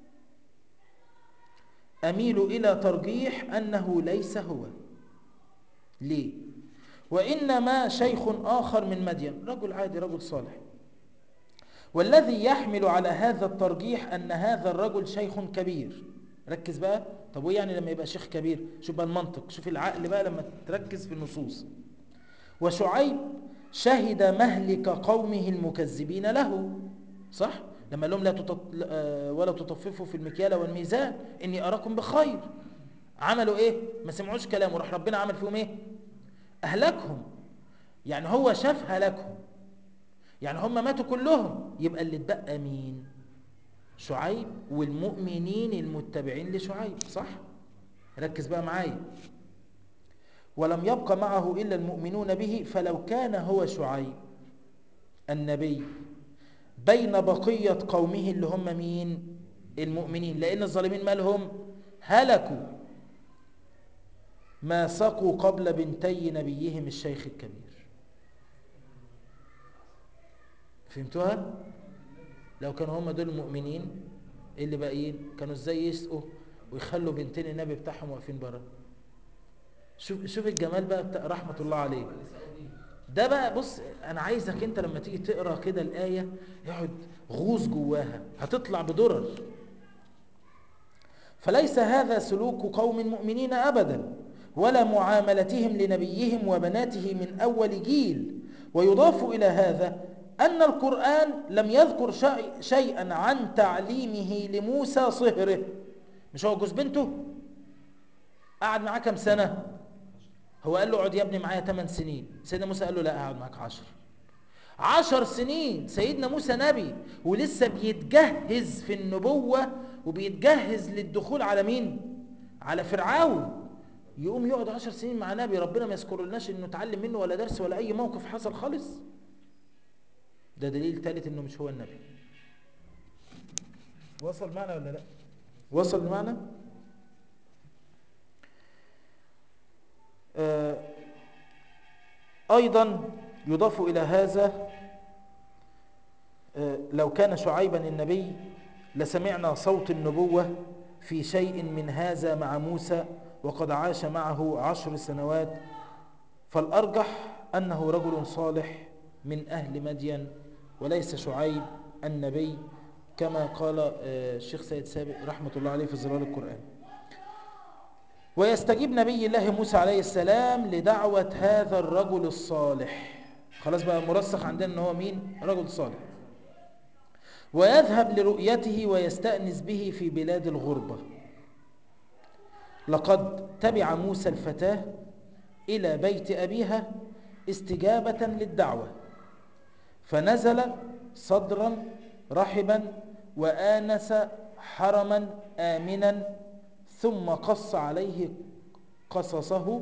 أميل إلى ترجيح أنه ليس هو ليه وإنما شيخ آخر من مدين رجل عادي رجل صالح والذي يحمل على هذا الترجيح أن هذا الرجل شيخ كبير ركز بقى طب وإيه يعني لما يبقى شيخ كبير شوف بقى المنطق شوف العقل بقى لما تركز في النصوص وشعيب شهد مهلك قومه المكذبين له صح لما قال لهم لا تطط... آه، ولا تطففوا في المكيال والميزان اني اراكم بخير عملوا ايه ما سمعوش كلامه راح ربنا عمل فيهم ايه اهلكهم يعني هو شاف هلاكهم يعني هم ماتوا كلهم يبقى اللي اتبقى مين شعيب والمؤمنين المتبعين لشعيب صح ركز بقى معايا ولم يبق معه إلا المؤمنون به فلو كان هو شعيب النبي بين بقية قومه اللي هم مين المؤمنين لأن الظالمين مالهم هلكوا ما سقوا قبل بنتي نبيهم الشيخ الكبير فهمتوها لو كانوا هم دول المؤمنين اللي باقيين كانوا ازاي يسقوا ويخلوا بنتين النبي بتاعهم واقفين بره شوف شوف الجمال بقى بتاع رحمه الله عليه ده بقى بص انا عايزك انت لما تيجي تقرا كده الايه يقعد غوص جواها هتطلع بدرر فليس هذا سلوك قوم مؤمنين ابدا ولا معاملتهم لنبيهم وبناته من اول جيل ويضاف الى هذا ان القران لم يذكر شيء- شيئا عن تعليمه لموسى صهره مش هو جوز بنته قعد معاه كام سنه هو قال له اقعد يا ابني معايا 8 سنين سيدنا موسى قال له لا اقعد معاك 10 عشر سنين سيدنا موسى نبي ولسه بيتجهز في النبوة وبيتجهز للدخول على مين على فرعون يقوم يقعد عشر سنين مع نبي ربنا ما يذكر لناش انه اتعلم منه ولا درس ولا اي موقف حصل خالص ده دليل ثالث انه مش هو النبي وصل معنا ولا لا وصل معنا آه أيضا يضاف إلى هذا آه، لو كان شعيبا النبي لسمعنا صوت النبوة في شيء من هذا مع موسى وقد عاش معه عشر سنوات فالأرجح أنه رجل صالح من أهل مدين وليس شعيب النبي كما قال آه، الشيخ سيد سابق رحمة الله عليه في ظلال القرآن ويستجيب نبي الله موسى عليه السلام لدعوة هذا الرجل الصالح خلاص بقى مرسخ عندنا ان هو مين رجل صالح ويذهب لرؤيته ويستأنس به في بلاد الغربة لقد تبع موسى الفتاة إلى بيت أبيها استجابة للدعوة فنزل صدرا رحبا وآنس حرما آمنا ثم قص عليه قصصه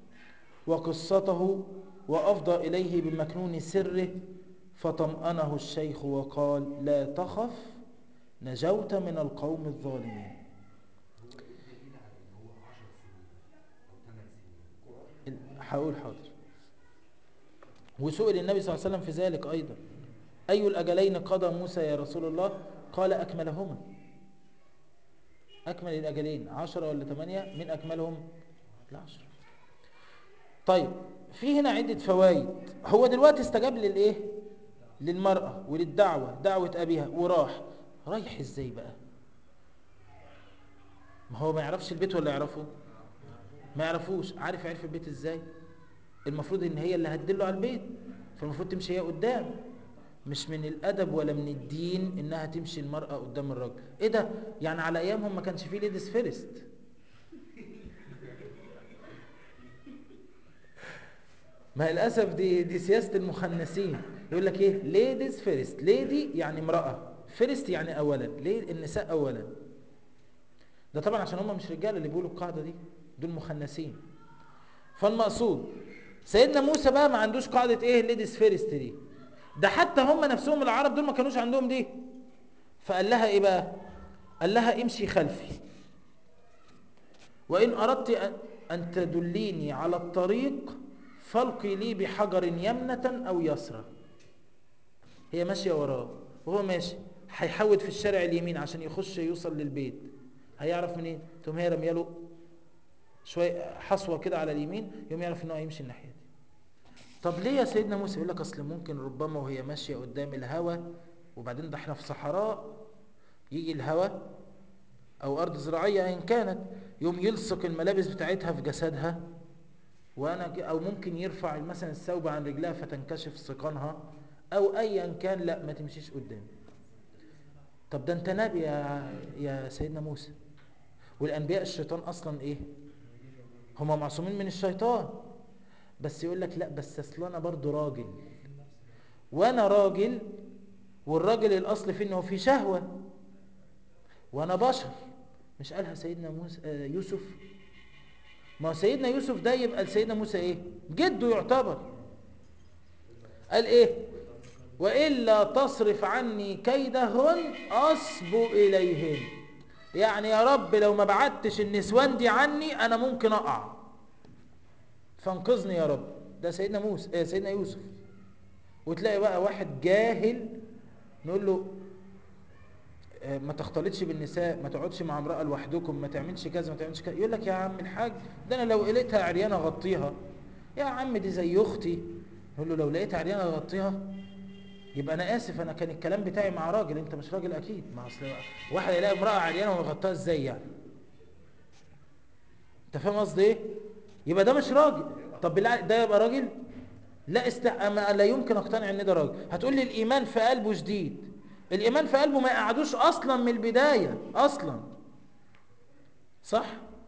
وقصته وأفضى إليه بمكنون سره فطمأنه الشيخ وقال لا تخف نجوت من القوم الظالمين هو ايه الدليل على ان هو 10 سنين او 8 سنين؟ هقول حاضر وسئل النبي صلى الله عليه وسلم في ذلك أيضا أي الأجلين قضى موسى يا رسول الله قال أكملهما أكمل الأجلين عشرة ولا ثمانية من أكملهم العشرة طيب في هنا عدة فوائد هو دلوقتي استجاب للإيه للمرأة وللدعوة دعوة أبيها وراح رايح إزاي بقى ما هو ما يعرفش البيت ولا يعرفه ما يعرفوش عارف يعرف البيت ازاي المفروض ان هي اللي هتدله على البيت فالمفروض تمشي هي قدام مش من الادب ولا من الدين انها تمشي المرأة قدام الراجل ايه ده يعني على ايامهم ما كانش فيه ليديز فيرست ما للاسف دي دي سياسه المخنثين يقول لك ايه ليديز فيرست ليدي يعني امراه فيرست يعني اولا ليه النساء اولا ده طبعا عشان هم مش رجاله اللي بيقولوا القاعده دي دول مخنثين فالمقصود سيدنا موسى بقى ما عندوش قاعده ايه ليديز فيرست دي ده حتى هم نفسهم العرب دول ما كانوش عندهم دي فقال لها ايه بقى قال لها امشي خلفي وان اردت أن- ان تدليني على الطريق فالقي لي بحجر يمنة او يسرى هي ماشية وراه وهو ماشي هيحود في الشارع اليمين عشان يخش يوصل للبيت هيعرف منين تقوم هي رميه له شويه حصوه كده على اليمين يقوم يعرف ان هو هيمشي الناحيه دي طب ليه يا سيدنا موسى يقول لك اصل ممكن ربما وهي ماشيه قدام الهوى وبعدين ده احنا في صحراء يجي الهوى او ارض زراعيه ايا كانت يقوم يلصق الملابس بتاعتها في جسدها وانا ك- او ممكن يرفع مثلا الثوب عن رجلها فتنكشف سقانها او ايا كان لا ما تمشيش قدام طب ده انت نبي يا يا سيدنا موسى والانبياء الشيطان اصلا ايه هما معصومين من الشيطان بس يقول لك لا بس اصل انا برضه راجل وانا راجل والراجل الاصل فيه انه في شهوه وانا بشر مش قالها سيدنا موسى آه، يوسف ما هو سيدنا يوسف ده يبقى لسيدنا موسى ايه جده يعتبر قال ايه والا تصرف عني كيدهن اصب اليهن يعني يا رب لو ما بعدتش النسوان دي عني انا ممكن اقع فانقذني يا رب ده سيدنا موسى آه سيدنا يوسف وتلاقي بقى واحد جاهل نقول له آه، ما تختلطش بالنساء ما تقعدش مع امرأة لوحدكم ما تعملش كذا ما تعملش كذا يقول لك يا عم الحاج ده انا لو لقيتها عريانة اغطيها يا عم دي زي اختي نقول له لو لقيتها عريانة اغطيها يبقى انا اسف انا كان الكلام بتاعي مع راجل انت مش راجل اكيد ما اصل واحد يلاقي امرأة عريانة ويغطيها ازاي يعني انت فاهم قصدي ايه يبقى ده مش راجل طب بالله ده يبقى راجل لا است... أما لا يمكن اقتنع ان ده راجل هتقول لي الايمان في قلبه شديد الايمان في قلبه ما يقعدوش اصلا من البدايه اصلا صح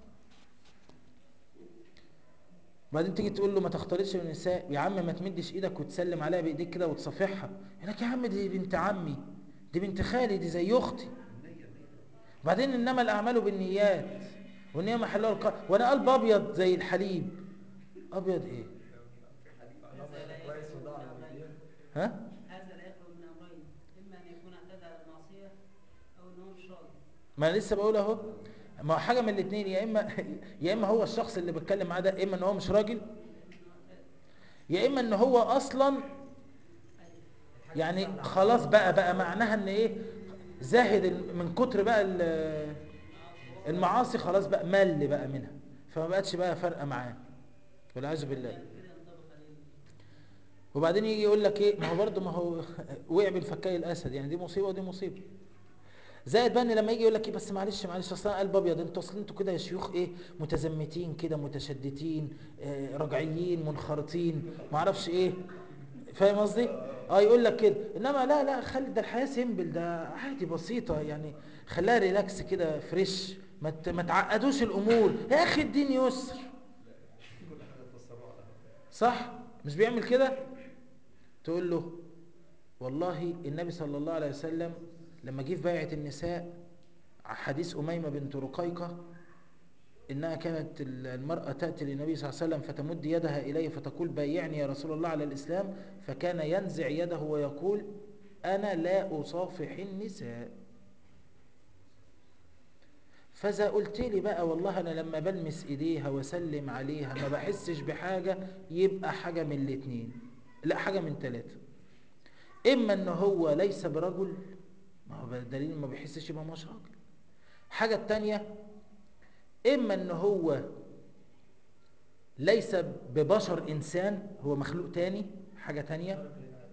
بعدين تيجي تقول له ما تختلطش بالنساء يا عم ما تمدش ايدك وتسلم عليها بايديك كده وتصافحها يقول لك يا عم دي بنت عمي دي بنت خالي دي زي اختي بعدين انما الاعمال بالنيات والنية محلها القلب وانا قلب ابيض زي الحليب ابيض ايه هذا لا يخلو من أمرين ها هذا لا يخلو من أمرين إما أن يكون اعتدى على المعصية أو أن هو مش راضي ما انا لسه بقول اهو ما هو حاجه من الاثنين يا اما يا اما هو الشخص اللي بتكلم معاه ده اما ان هو مش راجل يا اما ان هو اصلا يعني خلاص بقى بقى معناها ان ايه زاهد ال- من كتر بقى ال- المعاصي خلاص بقى مل بقى منها فما بقتش بقى فارقه معاه والعياذ بالله كده ينطبق عليه وبعدين يجي يقول لك ايه ما هو برضه ما هو وقع بين فكاي الاسد يعني دي مصيبه ودي مصيبه زائد بقى ان لما يجي يقول لك ايه بس معلش معلش اصل انا قلب ابيض انتوا اصل انتوا كده يا شيوخ ايه متزمتين كده متشدتين آه رجعيين منخرطين ما اعرفش ايه فاهم قصدي اه يقول لك كده انما لا لا خلي ده الحياه سيمبل ده عادي بسيطه يعني خليها ريلاكس كده فريش ما ت- ما تعقدوش الامور يا اخي الدين يسر كل حاجه تفسروها على صح مش بيعمل كده تقول له والله النبي صلى الله عليه وسلم لما جه في بيعة النساء حديث أميمة بنت رقيقة إنها كانت المرأة تأتي للنبي صلى الله عليه وسلم فتمد يدها إليه فتقول بايعني يا رسول الله على الإسلام فكان ينزع يده ويقول أنا لا أصافح النساء فإذا قلت لي بقى والله أنا لما بلمس إيديها وأسلم عليها ما بحسش بحاجة يبقى حاجة من الاتنين لا حاجة من ثلاثة إما إن هو ليس برجل ما هو دليل ما بيحسش يبقى مش راجل حاجة التانية إما إن هو ليس ببشر إنسان هو مخلوق تاني حاجة تانية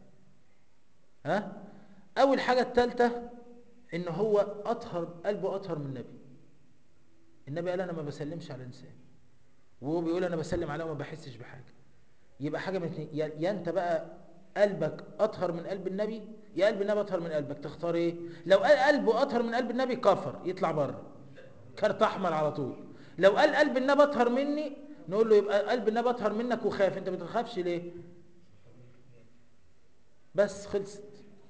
ها أول حاجة التالتة إن هو أطهر قلبه أطهر من النبي النبي قال أنا ما بسلمش على إنسان وهو بيقول أنا بسلم عليه وما بحسش بحاجة يبقى حاجة من اتنين يا يا أنت بقى قلبك أطهر من قلب النبي يا قلب النبي أطهر من قلبك تختار إيه لو قال قلبه أطهر من قلب النبي كفر يطلع بره كارت أحمر على طول لو قال قلب النبي أطهر مني نقول له يبقى قلب النبي اطهر منك وخاف انت ما بتخافش ليه بس خلصت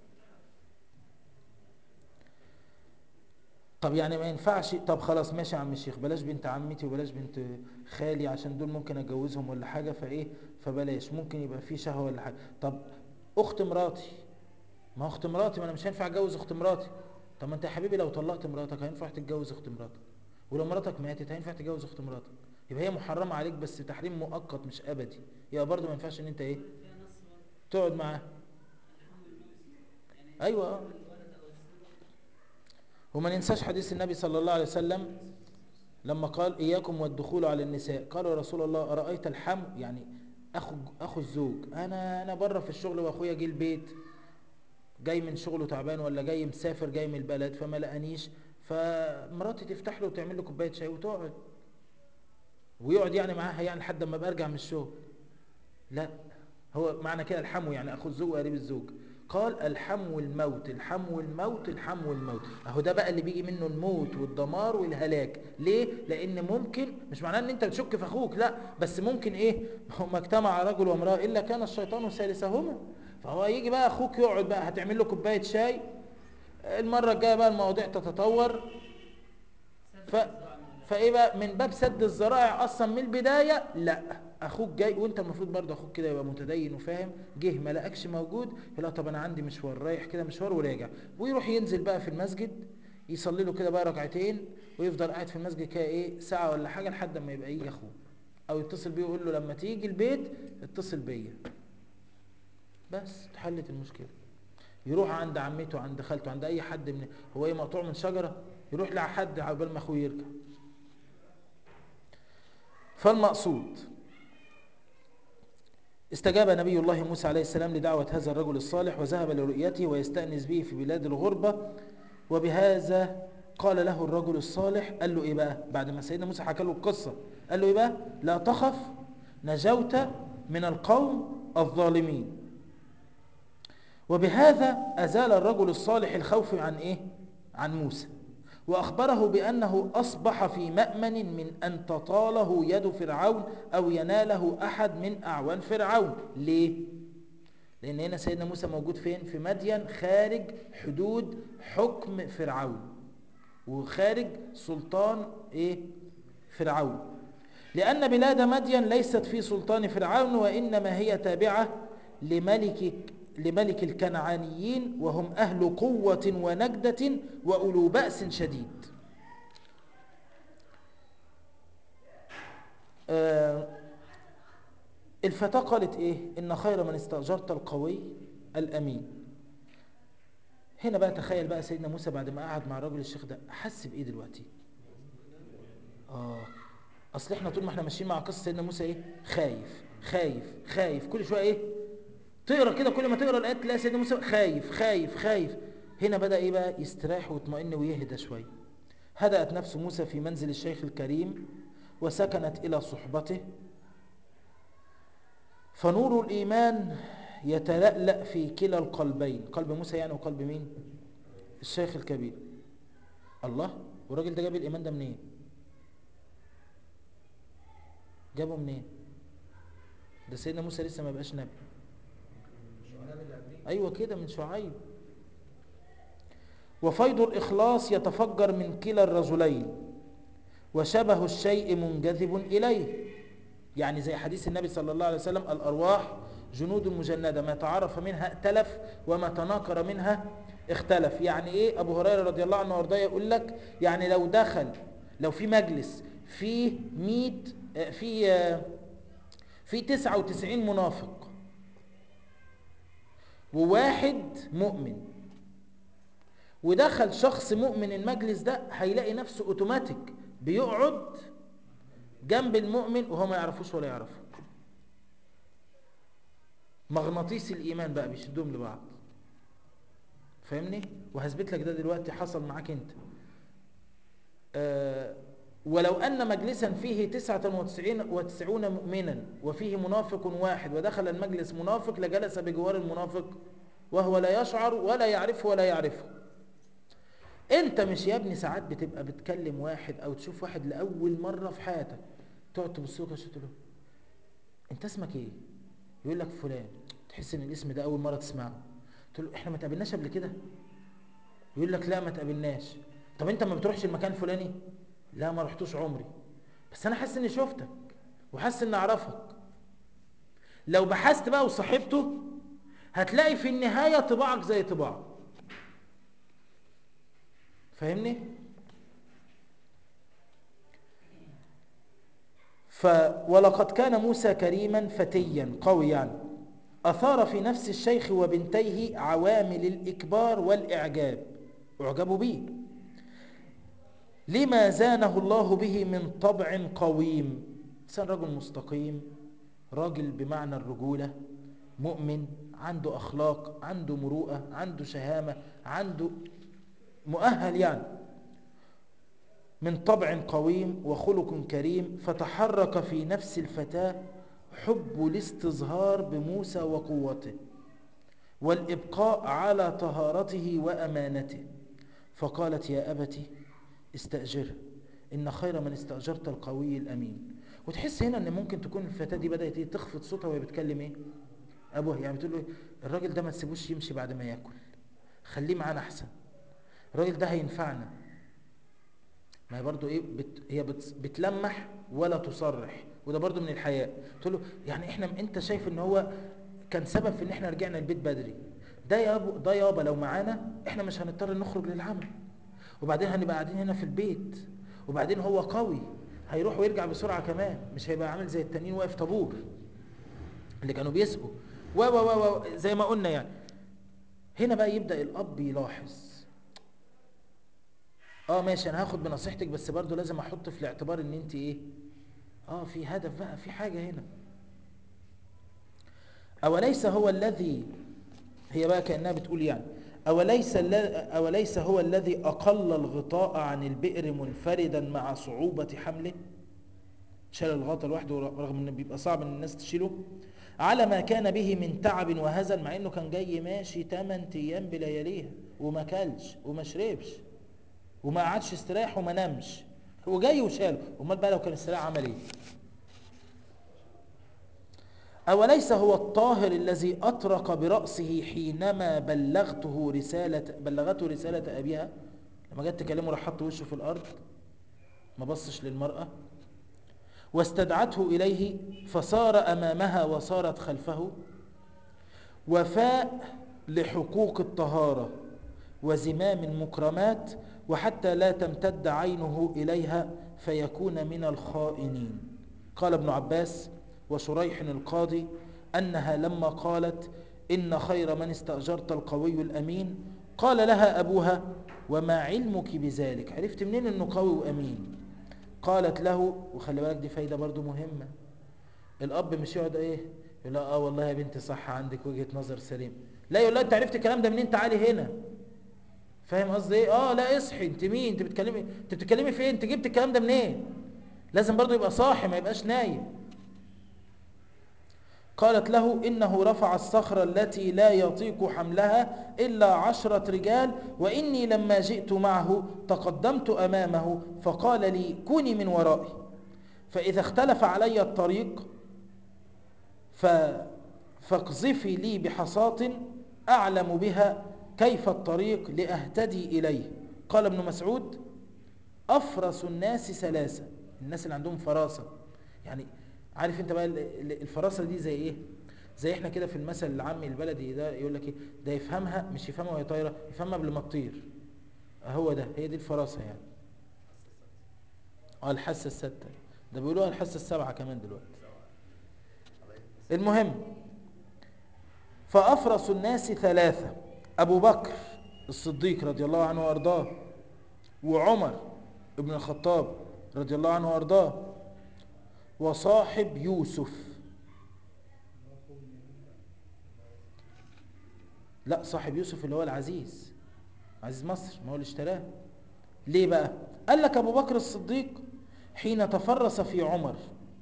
طب يعني ما ينفعش طب خلاص ماشي يا عم الشيخ بلاش بنت عمتي وبلاش بنت خالي عشان دول ممكن اتجوزهم ولا حاجه فايه فبلاش ممكن يبقى في شهوه ولا حاجه طب اخت مراتي ما هو اخت مراتي ما انا مش هينفع اتجوز اخت مراتي طب ما انت يا حبيبي لو طلقت مراتك هينفع تتجوز اخت مراتك ولو مراتك ماتت هينفع تتجوز اخت مراتك يبقى هي محرمه عليك بس تحريم مؤقت مش ابدي يبقى برضه ما ينفعش ان انت ايه فيها نص برضه تقعد معاها الحمل الموت يعني ايوه آه. الولد او الزوج وما ننساش حديث النبي صلى الله عليه وسلم لما قال إياكم والدخول على النساء قالوا يا رسول الله أرأيت الحم يعني أخو أخو الزوج أنا أنا بره في الشغل وأخويا جه البيت جاي من شغله تعبان ولا جاي مسافر جاي من البلد فما لقانيش فمراتي تفتح له وتعمل له كوباية شاي وتقعد ويقعد يعني معاها يعني لحد ما برجع من الشغل لا هو معنى كده الحمو يعني اخو الزوج وقريب الزوج قال الحمو الموت الحمو الموت الحمو الموت اهو ده بقى اللي بيجي منه الموت والدمار والهلاك ليه لان ممكن مش معناه ان انت بتشك في اخوك لا بس ممكن ايه ما اجتمع رجل وامراه الا كان الشيطان ثالثهما فهو يجي بقى اخوك يقعد بقى هتعمل له كوبايه شاي المره الجايه بقى المواضيع تتطور ف... فايه بقى من باب سد الذرائع اصلا من البدايه لا اخوك جاي وانت المفروض برضه اخوك كده يبقى متدين وفاهم جه ما لقاكش موجود لا طب انا عندي مشوار رايح كده مشوار وراجع ويروح ينزل بقى في المسجد يصلي له كده بقى ركعتين ويفضل قاعد في المسجد كده ايه ساعه ولا حاجه لحد ما يبقى يجي اخوه او يتصل بيه ويقول له لما تيجي البيت اتصل بيا بس اتحلت المشكله يروح عند عمته عند خالته عند اي حد من هو ايه مقطوع من شجره يروح لحد عقبال ما اخوه يرجع فالمقصود استجاب نبي الله موسى عليه السلام لدعوة هذا الرجل الصالح وذهب لرؤيته ويستأنس به في بلاد الغربة وبهذا قال له الرجل الصالح قال له ايه بقى بعد ما سيدنا موسى حكى له القصة قال له ايه بقى لا تخف نجوت من القوم الظالمين وبهذا أزال الرجل الصالح الخوف عن ايه عن موسى وأخبره بأنه أصبح في مأمن من أن تطاله يد فرعون أو يناله أحد من أعوان فرعون ليه؟ لأن هنا سيدنا موسى موجود فين؟ في مدين خارج حدود حكم فرعون وخارج سلطان إيه؟ فرعون لأن بلاد مدين ليست في سلطان فرعون وإنما هي تابعة لملك لملك الكنعانيين وهم أهل قوة ونجدة وأولو بأس شديد آه الفتاة قالت إيه إن خير من استأجرت القوي الأمين هنا بقى تخيل بقى سيدنا موسى بعد ما قعد مع الراجل الشيخ ده حس بإيه دلوقتي آه أصل إحنا طول ما إحنا ماشيين مع قصة سيدنا موسى إيه خايف خايف خايف كل شوية إيه تقرا كده كل ما تقرا الايات تلاقي سيدنا موسى خايف خايف خايف هنا بدا ايه بقى يستريح ويطمئن ويهدى شويه هدأت نفس موسى في منزل الشيخ الكريم وسكنت الى صحبته فنور الايمان يتلألأ في كلا القلبين قلب موسى يعني وقلب مين الشيخ الكبير الله والراجل ده جاب الايمان ده منين جابه منين ده سيدنا موسى لسه ما بقاش نبي ايوه كده من شعيب وفيض الاخلاص يتفجر من كلا الرجلين وشبه الشيء منجذب اليه يعني زي حديث النبي صلى الله عليه وسلم الارواح جنود مجنده ما تعرف منها ائتلف وما تناكر منها اختلف يعني ايه ابو هريره رضي الله عنه وارضاه يقول لك يعني لو دخل لو في مجلس فيه 100 في في 99 منافق وواحد مؤمن ودخل شخص مؤمن المجلس ده هيلاقي نفسه اوتوماتيك بيقعد جنب المؤمن وهو ما يعرفوش ولا يعرفه مغناطيس الايمان بقى بيشدهم لبعض فاهمني وهثبت لك ده دلوقتي حصل معاك انت آه ولو أن مجلسا فيه تسعة وتسعون مؤمنا وفيه منافق واحد ودخل المجلس منافق لجلس بجوار المنافق وهو لا يشعر ولا يعرفه ولا يعرفه انت مش يا ابني ساعات بتبقى بتكلم واحد او تشوف واحد لأول مرة في حياتك تقعد تبص له كده شوية تقول له انت اسمك ايه يقول لك فلان تحس ان الاسم ده اول مره تسمعه تقول له احنا ما تقابلناش قبل كده يقول لك لا ما تقابلناش طب انت ما بتروحش المكان الفلاني لا ما رحتوش عمري بس انا حاسس اني شفتك وحاسس اني اعرفك لو بحثت بقى وصاحبته هتلاقي في النهايه طباعك زي طباعه فاهمني ف ولقد كان موسى كريما فتيا قويا أثار في نفس الشيخ وبنتيه عوامل الإكبار والإعجاب أعجبوا به لما زانه الله به من طبع قويم إنسان رجل مستقيم راجل بمعنى الرجولة مؤمن عنده أخلاق عنده مروءة عنده شهامة عنده مؤهل يعني من طبع قويم وخلق كريم فتحرك في نفس الفتاة حب الاستظهار بموسى وقوته والإبقاء على طهارته وأمانته فقالت يا أبت استأجره إن خير من استأجرت القوي الأمين وتحس هنا أن ممكن تكون الفتاة دي بدأت إيه تخفض صوتها وهي بتكلم إيه أبوها يعني بتقول له إيه؟ الراجل ده ما تسيبوش يمشي بعد ما ياكل خليه معانا أحسن الراجل ده هينفعنا ما هي برضو ايه بت هي بت بتلمح ولا تصرح وده برضو من الحياء تقول له يعني احنا انت شايف ان هو كان سبب في ان احنا رجعنا البيت بدري ده يا ابو ده يابا لو معانا احنا مش هنضطر نخرج للعمل وبعدين هنبقى قاعدين هنا في البيت وبعدين هو قوي هيروح ويرجع بسرعه كمان مش هيبقى عامل زي التانيين واقف طابور اللي كانوا بيسقوا و و و زي ما قلنا يعني هنا بقى يبدا الاب يلاحظ اه ماشي انا هاخد بنصيحتك بس برضو لازم احط في الاعتبار ان انت ايه اه في هدف بقى في حاجة هنا اوليس هو الذي هي بقى كأنها بتقول يعني أوليس, أوليس هو الذي أقل الغطاء عن البئر منفردا مع صعوبة حمله شال الغطاء لوحده رغم انه بيبقى صعب ان الناس تشيله على ما كان به من تعب وهزل مع انه كان جاي ماشي 8 ايام بلياليها وما كلش وما شربش وما قعدش استراح وما نامش هو جاي وشاله امال بقى لو كان استراح عمل ايه أوليس هو الطاهر الذي أطرق برأسه حينما بلغته رسالة بلغته رسالة أبيها لما جت تكلمه راح حط وشه في الأرض ما بصش للمرأة واستدعته إليه فصار أمامها وصارت خلفه وفاء لحقوق الطهارة وزمام المكرمات وحتى لا تمتد عينه إليها فيكون من الخائنين قال ابن عباس وشريح القاضي أنها لما قالت إن خير من استأجرت القوي الأمين قال لها أبوها وما علمك بذلك عرفت منين أنه قوي وأمين قالت له وخلي بالك دي فايدة برضو مهمة الأب مش يقعد إيه يقول لها آه والله يا بنتي صح عندك وجهة نظر سليم لا يقول لها أنت عرفت الكلام ده منين تعالي هنا فاهم قصدي ايه اه لا اصحي انت مين انت بتكلمي انت بتتكلمي فين انت جبت الكلام ده منين لازم برضو يبقى صاحي ما يبقاش نايم قالت له إنه رفع الصخرة التي لا يطيق حملها إلا عشرة رجال وإني لما جئت معه تقدمت أمامه فقال لي كوني من ورائي فإذا اختلف علي الطريق ف... فاقذفي لي بحصاة أعلم بها كيف الطريق لأهتدي إليه قال ابن مسعود أفرس الناس ثلاثة الناس اللي عندهم فراسة يعني عارف انت بقى الفراسة دي زي ايه زي احنا كده في المثل العامي البلدي ده يقول لك ايه ده يفهمها مش يفهمها وهي طايره يفهمها قبل ما تطير هو ده هي دي الفراسة يعني اه الحاسة الستة ده بيقولوها الحاسة السبعة كمان دلوقتي المهم فأفرس الناس ثلاثة أبو بكر الصديق رضي الله عنه وأرضاه وعمر ابن الخطاب رضي الله عنه وأرضاه وصاحب يوسف لا صاحب يوسف اللي هو العزيز عزيز مصر ما هو اللي اشتراه ليه بقى قال لك أبو بكر الصديق حين تفرس في عمر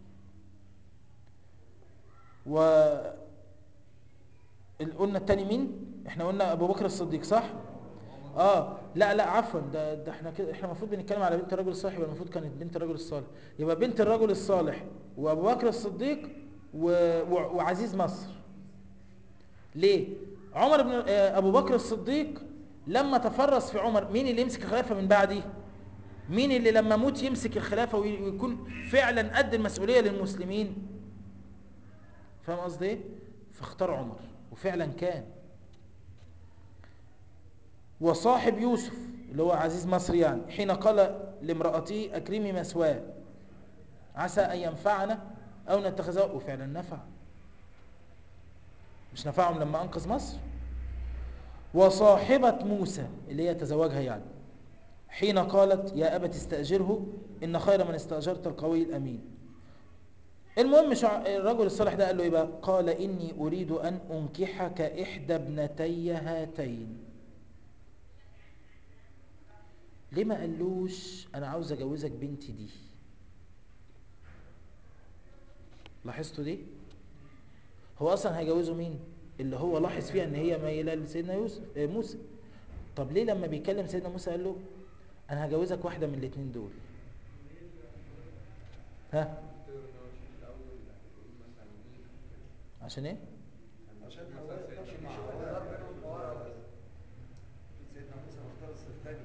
و قلنا التاني مين احنا قلنا ابو بكر الصديق صح اه لا لا عفوا ده, ده احنا كده احنا المفروض بنتكلم على بنت الرجل الصالح يبقى المفروض كانت بنت الرجل الصالح يبقى بنت الرجل الصالح وابو بكر الصديق و... و... وعزيز مصر ليه عمر بن آه، ابو بكر الصديق لما تفرس في عمر مين اللي يمسك الخلافه من بعدي مين اللي لما موت يمسك الخلافه وي- ويكون فعلا قد المسؤوليه للمسلمين فاهم قصدي ايه فاختار عمر وفعلا كان وصاحب يوسف اللي هو عزيز مصر يعني حين قال لامرأته أكرمي مثواه عسى أن ينفعنا أو نتخذه وفعلا نفع مش نفعهم لما أنقذ مصر وصاحبة موسى اللي هي تزوجها يعني حين قالت يا أبت استأجره إن خير من استأجرت القوي الأمين المهم شع... الرجل الصالح ده قال له إيه بقى قال إني أريد أن أنكحك إحدى ابنتي هاتين ليه ما قالوش انا عاوز اجوزك بنتي دي لاحظتوا دي هو اصلا هيجوزه مين اللي هو لاحظ فيها ان هي مايله لسيدنا يوسف آه، موسى طب ليه لما بيكلم سيدنا موسى قال له انا هجوزك واحده من الاثنين دول ها تقدر ان هو يشوف الاول يقول مثلا مين عشان ايه عشان مثلا هو سيدنا عشان موسى يشوف الخيار بينهم ورا سيدنا موسى مختار الثاني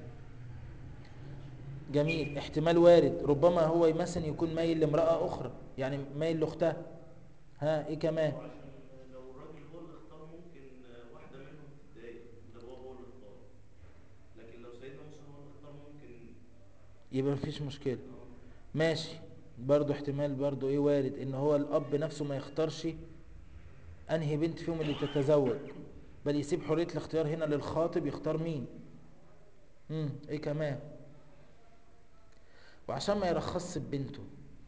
جميل احتمال وارد ربما هو مثلا يكون مايل لامراه اخرى يعني مايل لاختها ها ايه كمان وعشان لو الراجل هو اللي اختار ممكن آه، واحدة منهم تتضايق ده هو هو اللي اختار لكن لو سيدنا موسى هو اللي اختار ممكن يبقى مفيش مشكله آه، ماشي برضو احتمال برضو ايه وارد ان هو الاب نفسه ما يختارش انهي بنت فيهم اللي تتزوج بل يسيب حرية الاختيار هنا للخاطب يختار مين امم ايه كمان وعشان ما يرخصش ببنته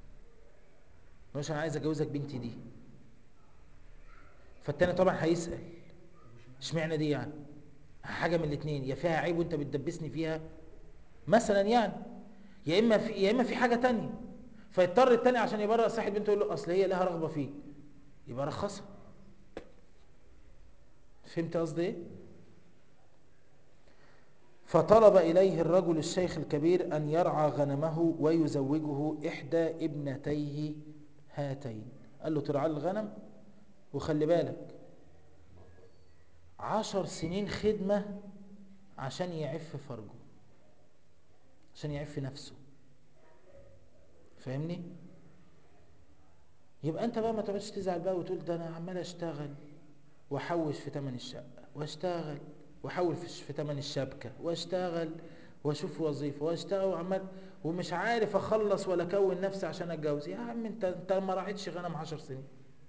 مش انا عايز اجوزك بنتي دي فالتاني طبعا هيسأل اشمعنى دي يعني حاجة من الاتنين يا فيها عيب وانت بتدبسني فيها مثلا يعني يا اما في يا اما في حاجه تانية فيضطر التاني عشان يبرر صاحب بنته يقول له اصل هي لها رغبه فيك يبقى رخصها فهمت قصدي ايه فطلب اليه الرجل الشيخ الكبير ان يرعى غنمه ويزوجه احدى ابنتيه هاتين قال له ترعى الغنم وخلي بالك عشر سنين خدمه عشان يعف فرجه عشان يعف نفسه فاهمني يبقى انت بقى ما تقعدش تزعل بقى وتقول ده انا عمال اشتغل واحوش في تمن الشقه واشتغل واحول في في تمن الشبكه واشتغل واشوف وظيفه واشتغل وعمال ومش عارف اخلص ولا اكون نفسي عشان اتجوز يا عم انت انت ما راعيتش غنم 10 سنين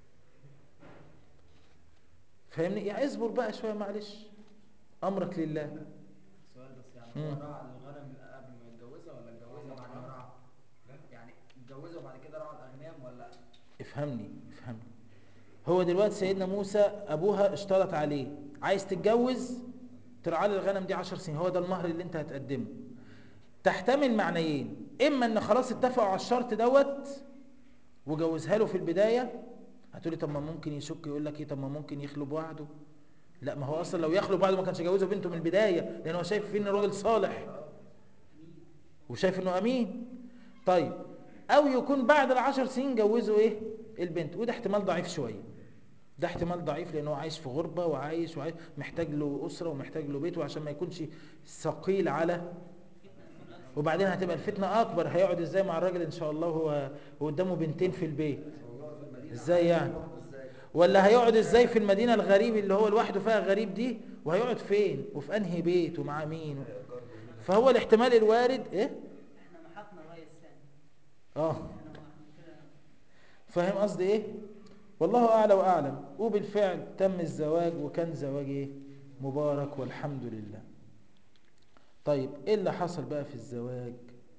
فاهمني يعني اصبر بقى شويه معلش امرك لله سؤال بس يعني مم. هو راعى الغنم قبل ما يتجوزها ولا اتجوزها بعد ما راعى؟ يعني اتجوزها وبعد كده راعى الاغنام ولا افهمني افهمني هو دلوقتي سيدنا موسى ابوها اشترط عليه عايز تتجوز ترعى لي الغنم دي 10 سنين هو ده المهر اللي انت هتقدمه تحتمل معنيين اما ان خلاص اتفقوا على الشرط دوت وجوزها له في البدايه هتقولي طب ما ممكن يشك يقول لك ايه طب ما ممكن يخلو بوعده لا ما هو اصلا لو يخلو بعده ما كانش جوزه بنته من البدايه لان هو شايف فيه انه راجل صالح وشايف انه امين طيب او يكون بعد العشر سنين جوزوا ايه البنت وده احتمال ضعيف شويه ده احتمال ضعيف لانه عايش في غربه وعايش وعايش محتاج له اسره ومحتاج له بيت وعشان ما يكونش ثقيل على وبعدين هتبقى الفتنه اكبر هيقعد ازاي مع الراجل ان شاء الله وهو قدامه بنتين في البيت ازاي يعني ولا هيقعد ازاي في المدينه الغريب اللي هو لوحده فيها غريب دي وهيقعد فين وفي انهي بيت ومع مين فهو الاحتمال الوارد ايه احنا محطنا الرأي الثاني اه احنا محطنا كده فاهم قصدي ايه والله اعلى واعلم وبالفعل تم الزواج وكان زواج ايه مبارك والحمد لله طيب ايه اللي حصل بقى في الزواج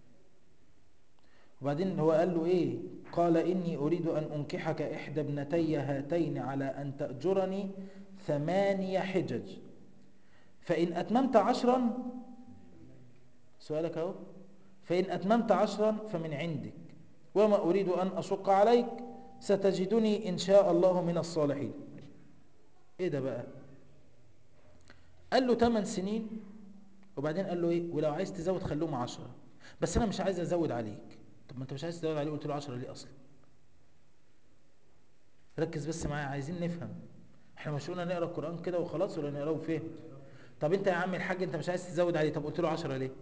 وبعدين هو قال له ايه قال اني اريد ان انكحك احدى ابنتي هاتين على ان تاجرني ثماني حجج فان اتممت عشرا سؤالك اهو فان اتممت عشرا فمن عندك وما اريد ان اشق عليك ستجدني ان شاء الله من الصالحين ايه ده بقى قال له 8 سنين وبعدين قال له ايه ولو عايز تزود خلوهم عشرة بس انا مش عايز ازود عليك طب ما انت مش عايز تزود عليه قلت له عشرة ليه اصلا ركز بس معايا عايزين نفهم احنا مش قلنا نقرا القران كده وخلاص ولا نقراه فهم طب انت يا عم الحاج انت مش عايز تزود عليه طب قلت له عشرة ليه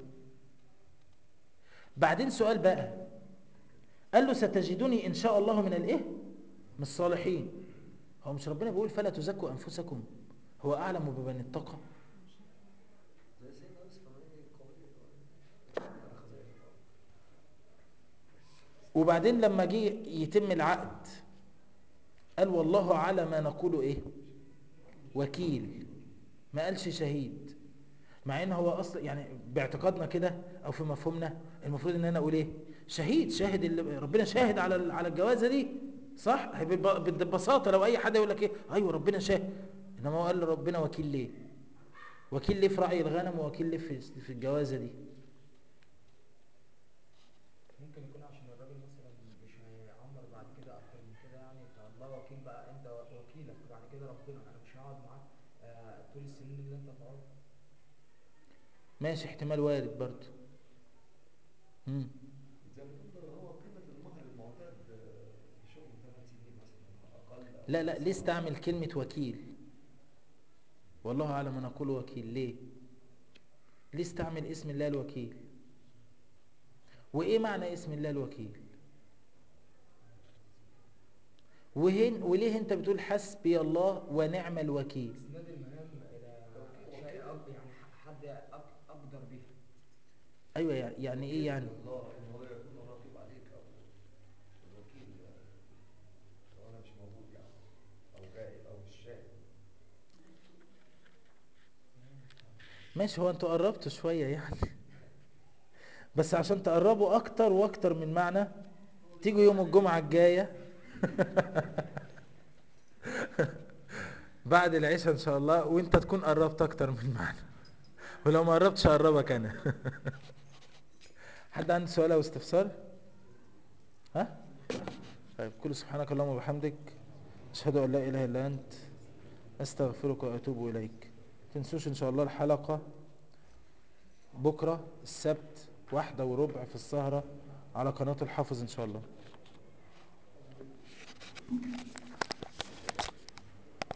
بعدين سؤال بقى قال له ستجدني ان شاء الله من الايه من الصالحين هو مش ربنا بيقول فلا تزكوا انفسكم هو اعلم بمن اتقى زي سيدنا يوسف لما يجي القضية وبعدين لما جه يتم العقد قال والله على ما نقول ايه وكيل ما قالش شهيد مع ان هو اصلا يعني باعتقادنا كده او في مفهومنا المفروض ان انا اقول ايه شهيد شاهد اللي ربنا شاهد على ال- على الجوازه دي صح هي بالب- ببساطه لو اي حد يقول لك ايه ايوه ربنا شاهد انما هو قال ربنا وكيل ليه وكيل ليه في راعي الغنم ووكيل ليه في في الجوازه دي ممكن يكون عشان الراجل مثلا مش هيعمر بعد كده اكتر من كده يعني فالله وكيل بقى انت وكيلك بعد كده ربنا انا مش هقعد معاك آه، طول السنين اللي انت هتقعد ماشي احتمال وارد برضه امم زي ما تقول هو قيمة المهر المعتاد آه، في شغل ثمان سنين مثلا أقل أو لا لا ليه استعمل كلمة وكيل والله أعلم أنا أقول وكيل ليه ليه استعمل اسم الله الوكيل وإيه معنى اسم الله الوكيل وهن وليه أنت بتقول حسبي الله ونعم الوكيل اسناد المنام الى شيء أك- يعني حد أك- اقدر به أيوة يعني يعني إيه يعني الله إن هو يكون راقب عليك أو الوكيل آه، لو أنا مش موجود يعني أو غائب أو مش شاهد ماشي هو انتوا قربتوا شوية يعني بس عشان تقربوا أكتر وأكتر من معنى تيجوا يوم الجمعة الجاية بعد العشاء إن شاء الله وأنت تكون قربت أكتر من معنى ولو ما قربتش أقربك أنا حد عنده سؤال أو استفسار؟ ها؟ طيب كل سبحانك اللهم وبحمدك أشهد أن لا إله إلا أنت أستغفرك وأتوب إليك تنسوش إن شاء الله الحلقة بكرة السبت واحدة وربع في السهرة على قناة الحافظ إن شاء الله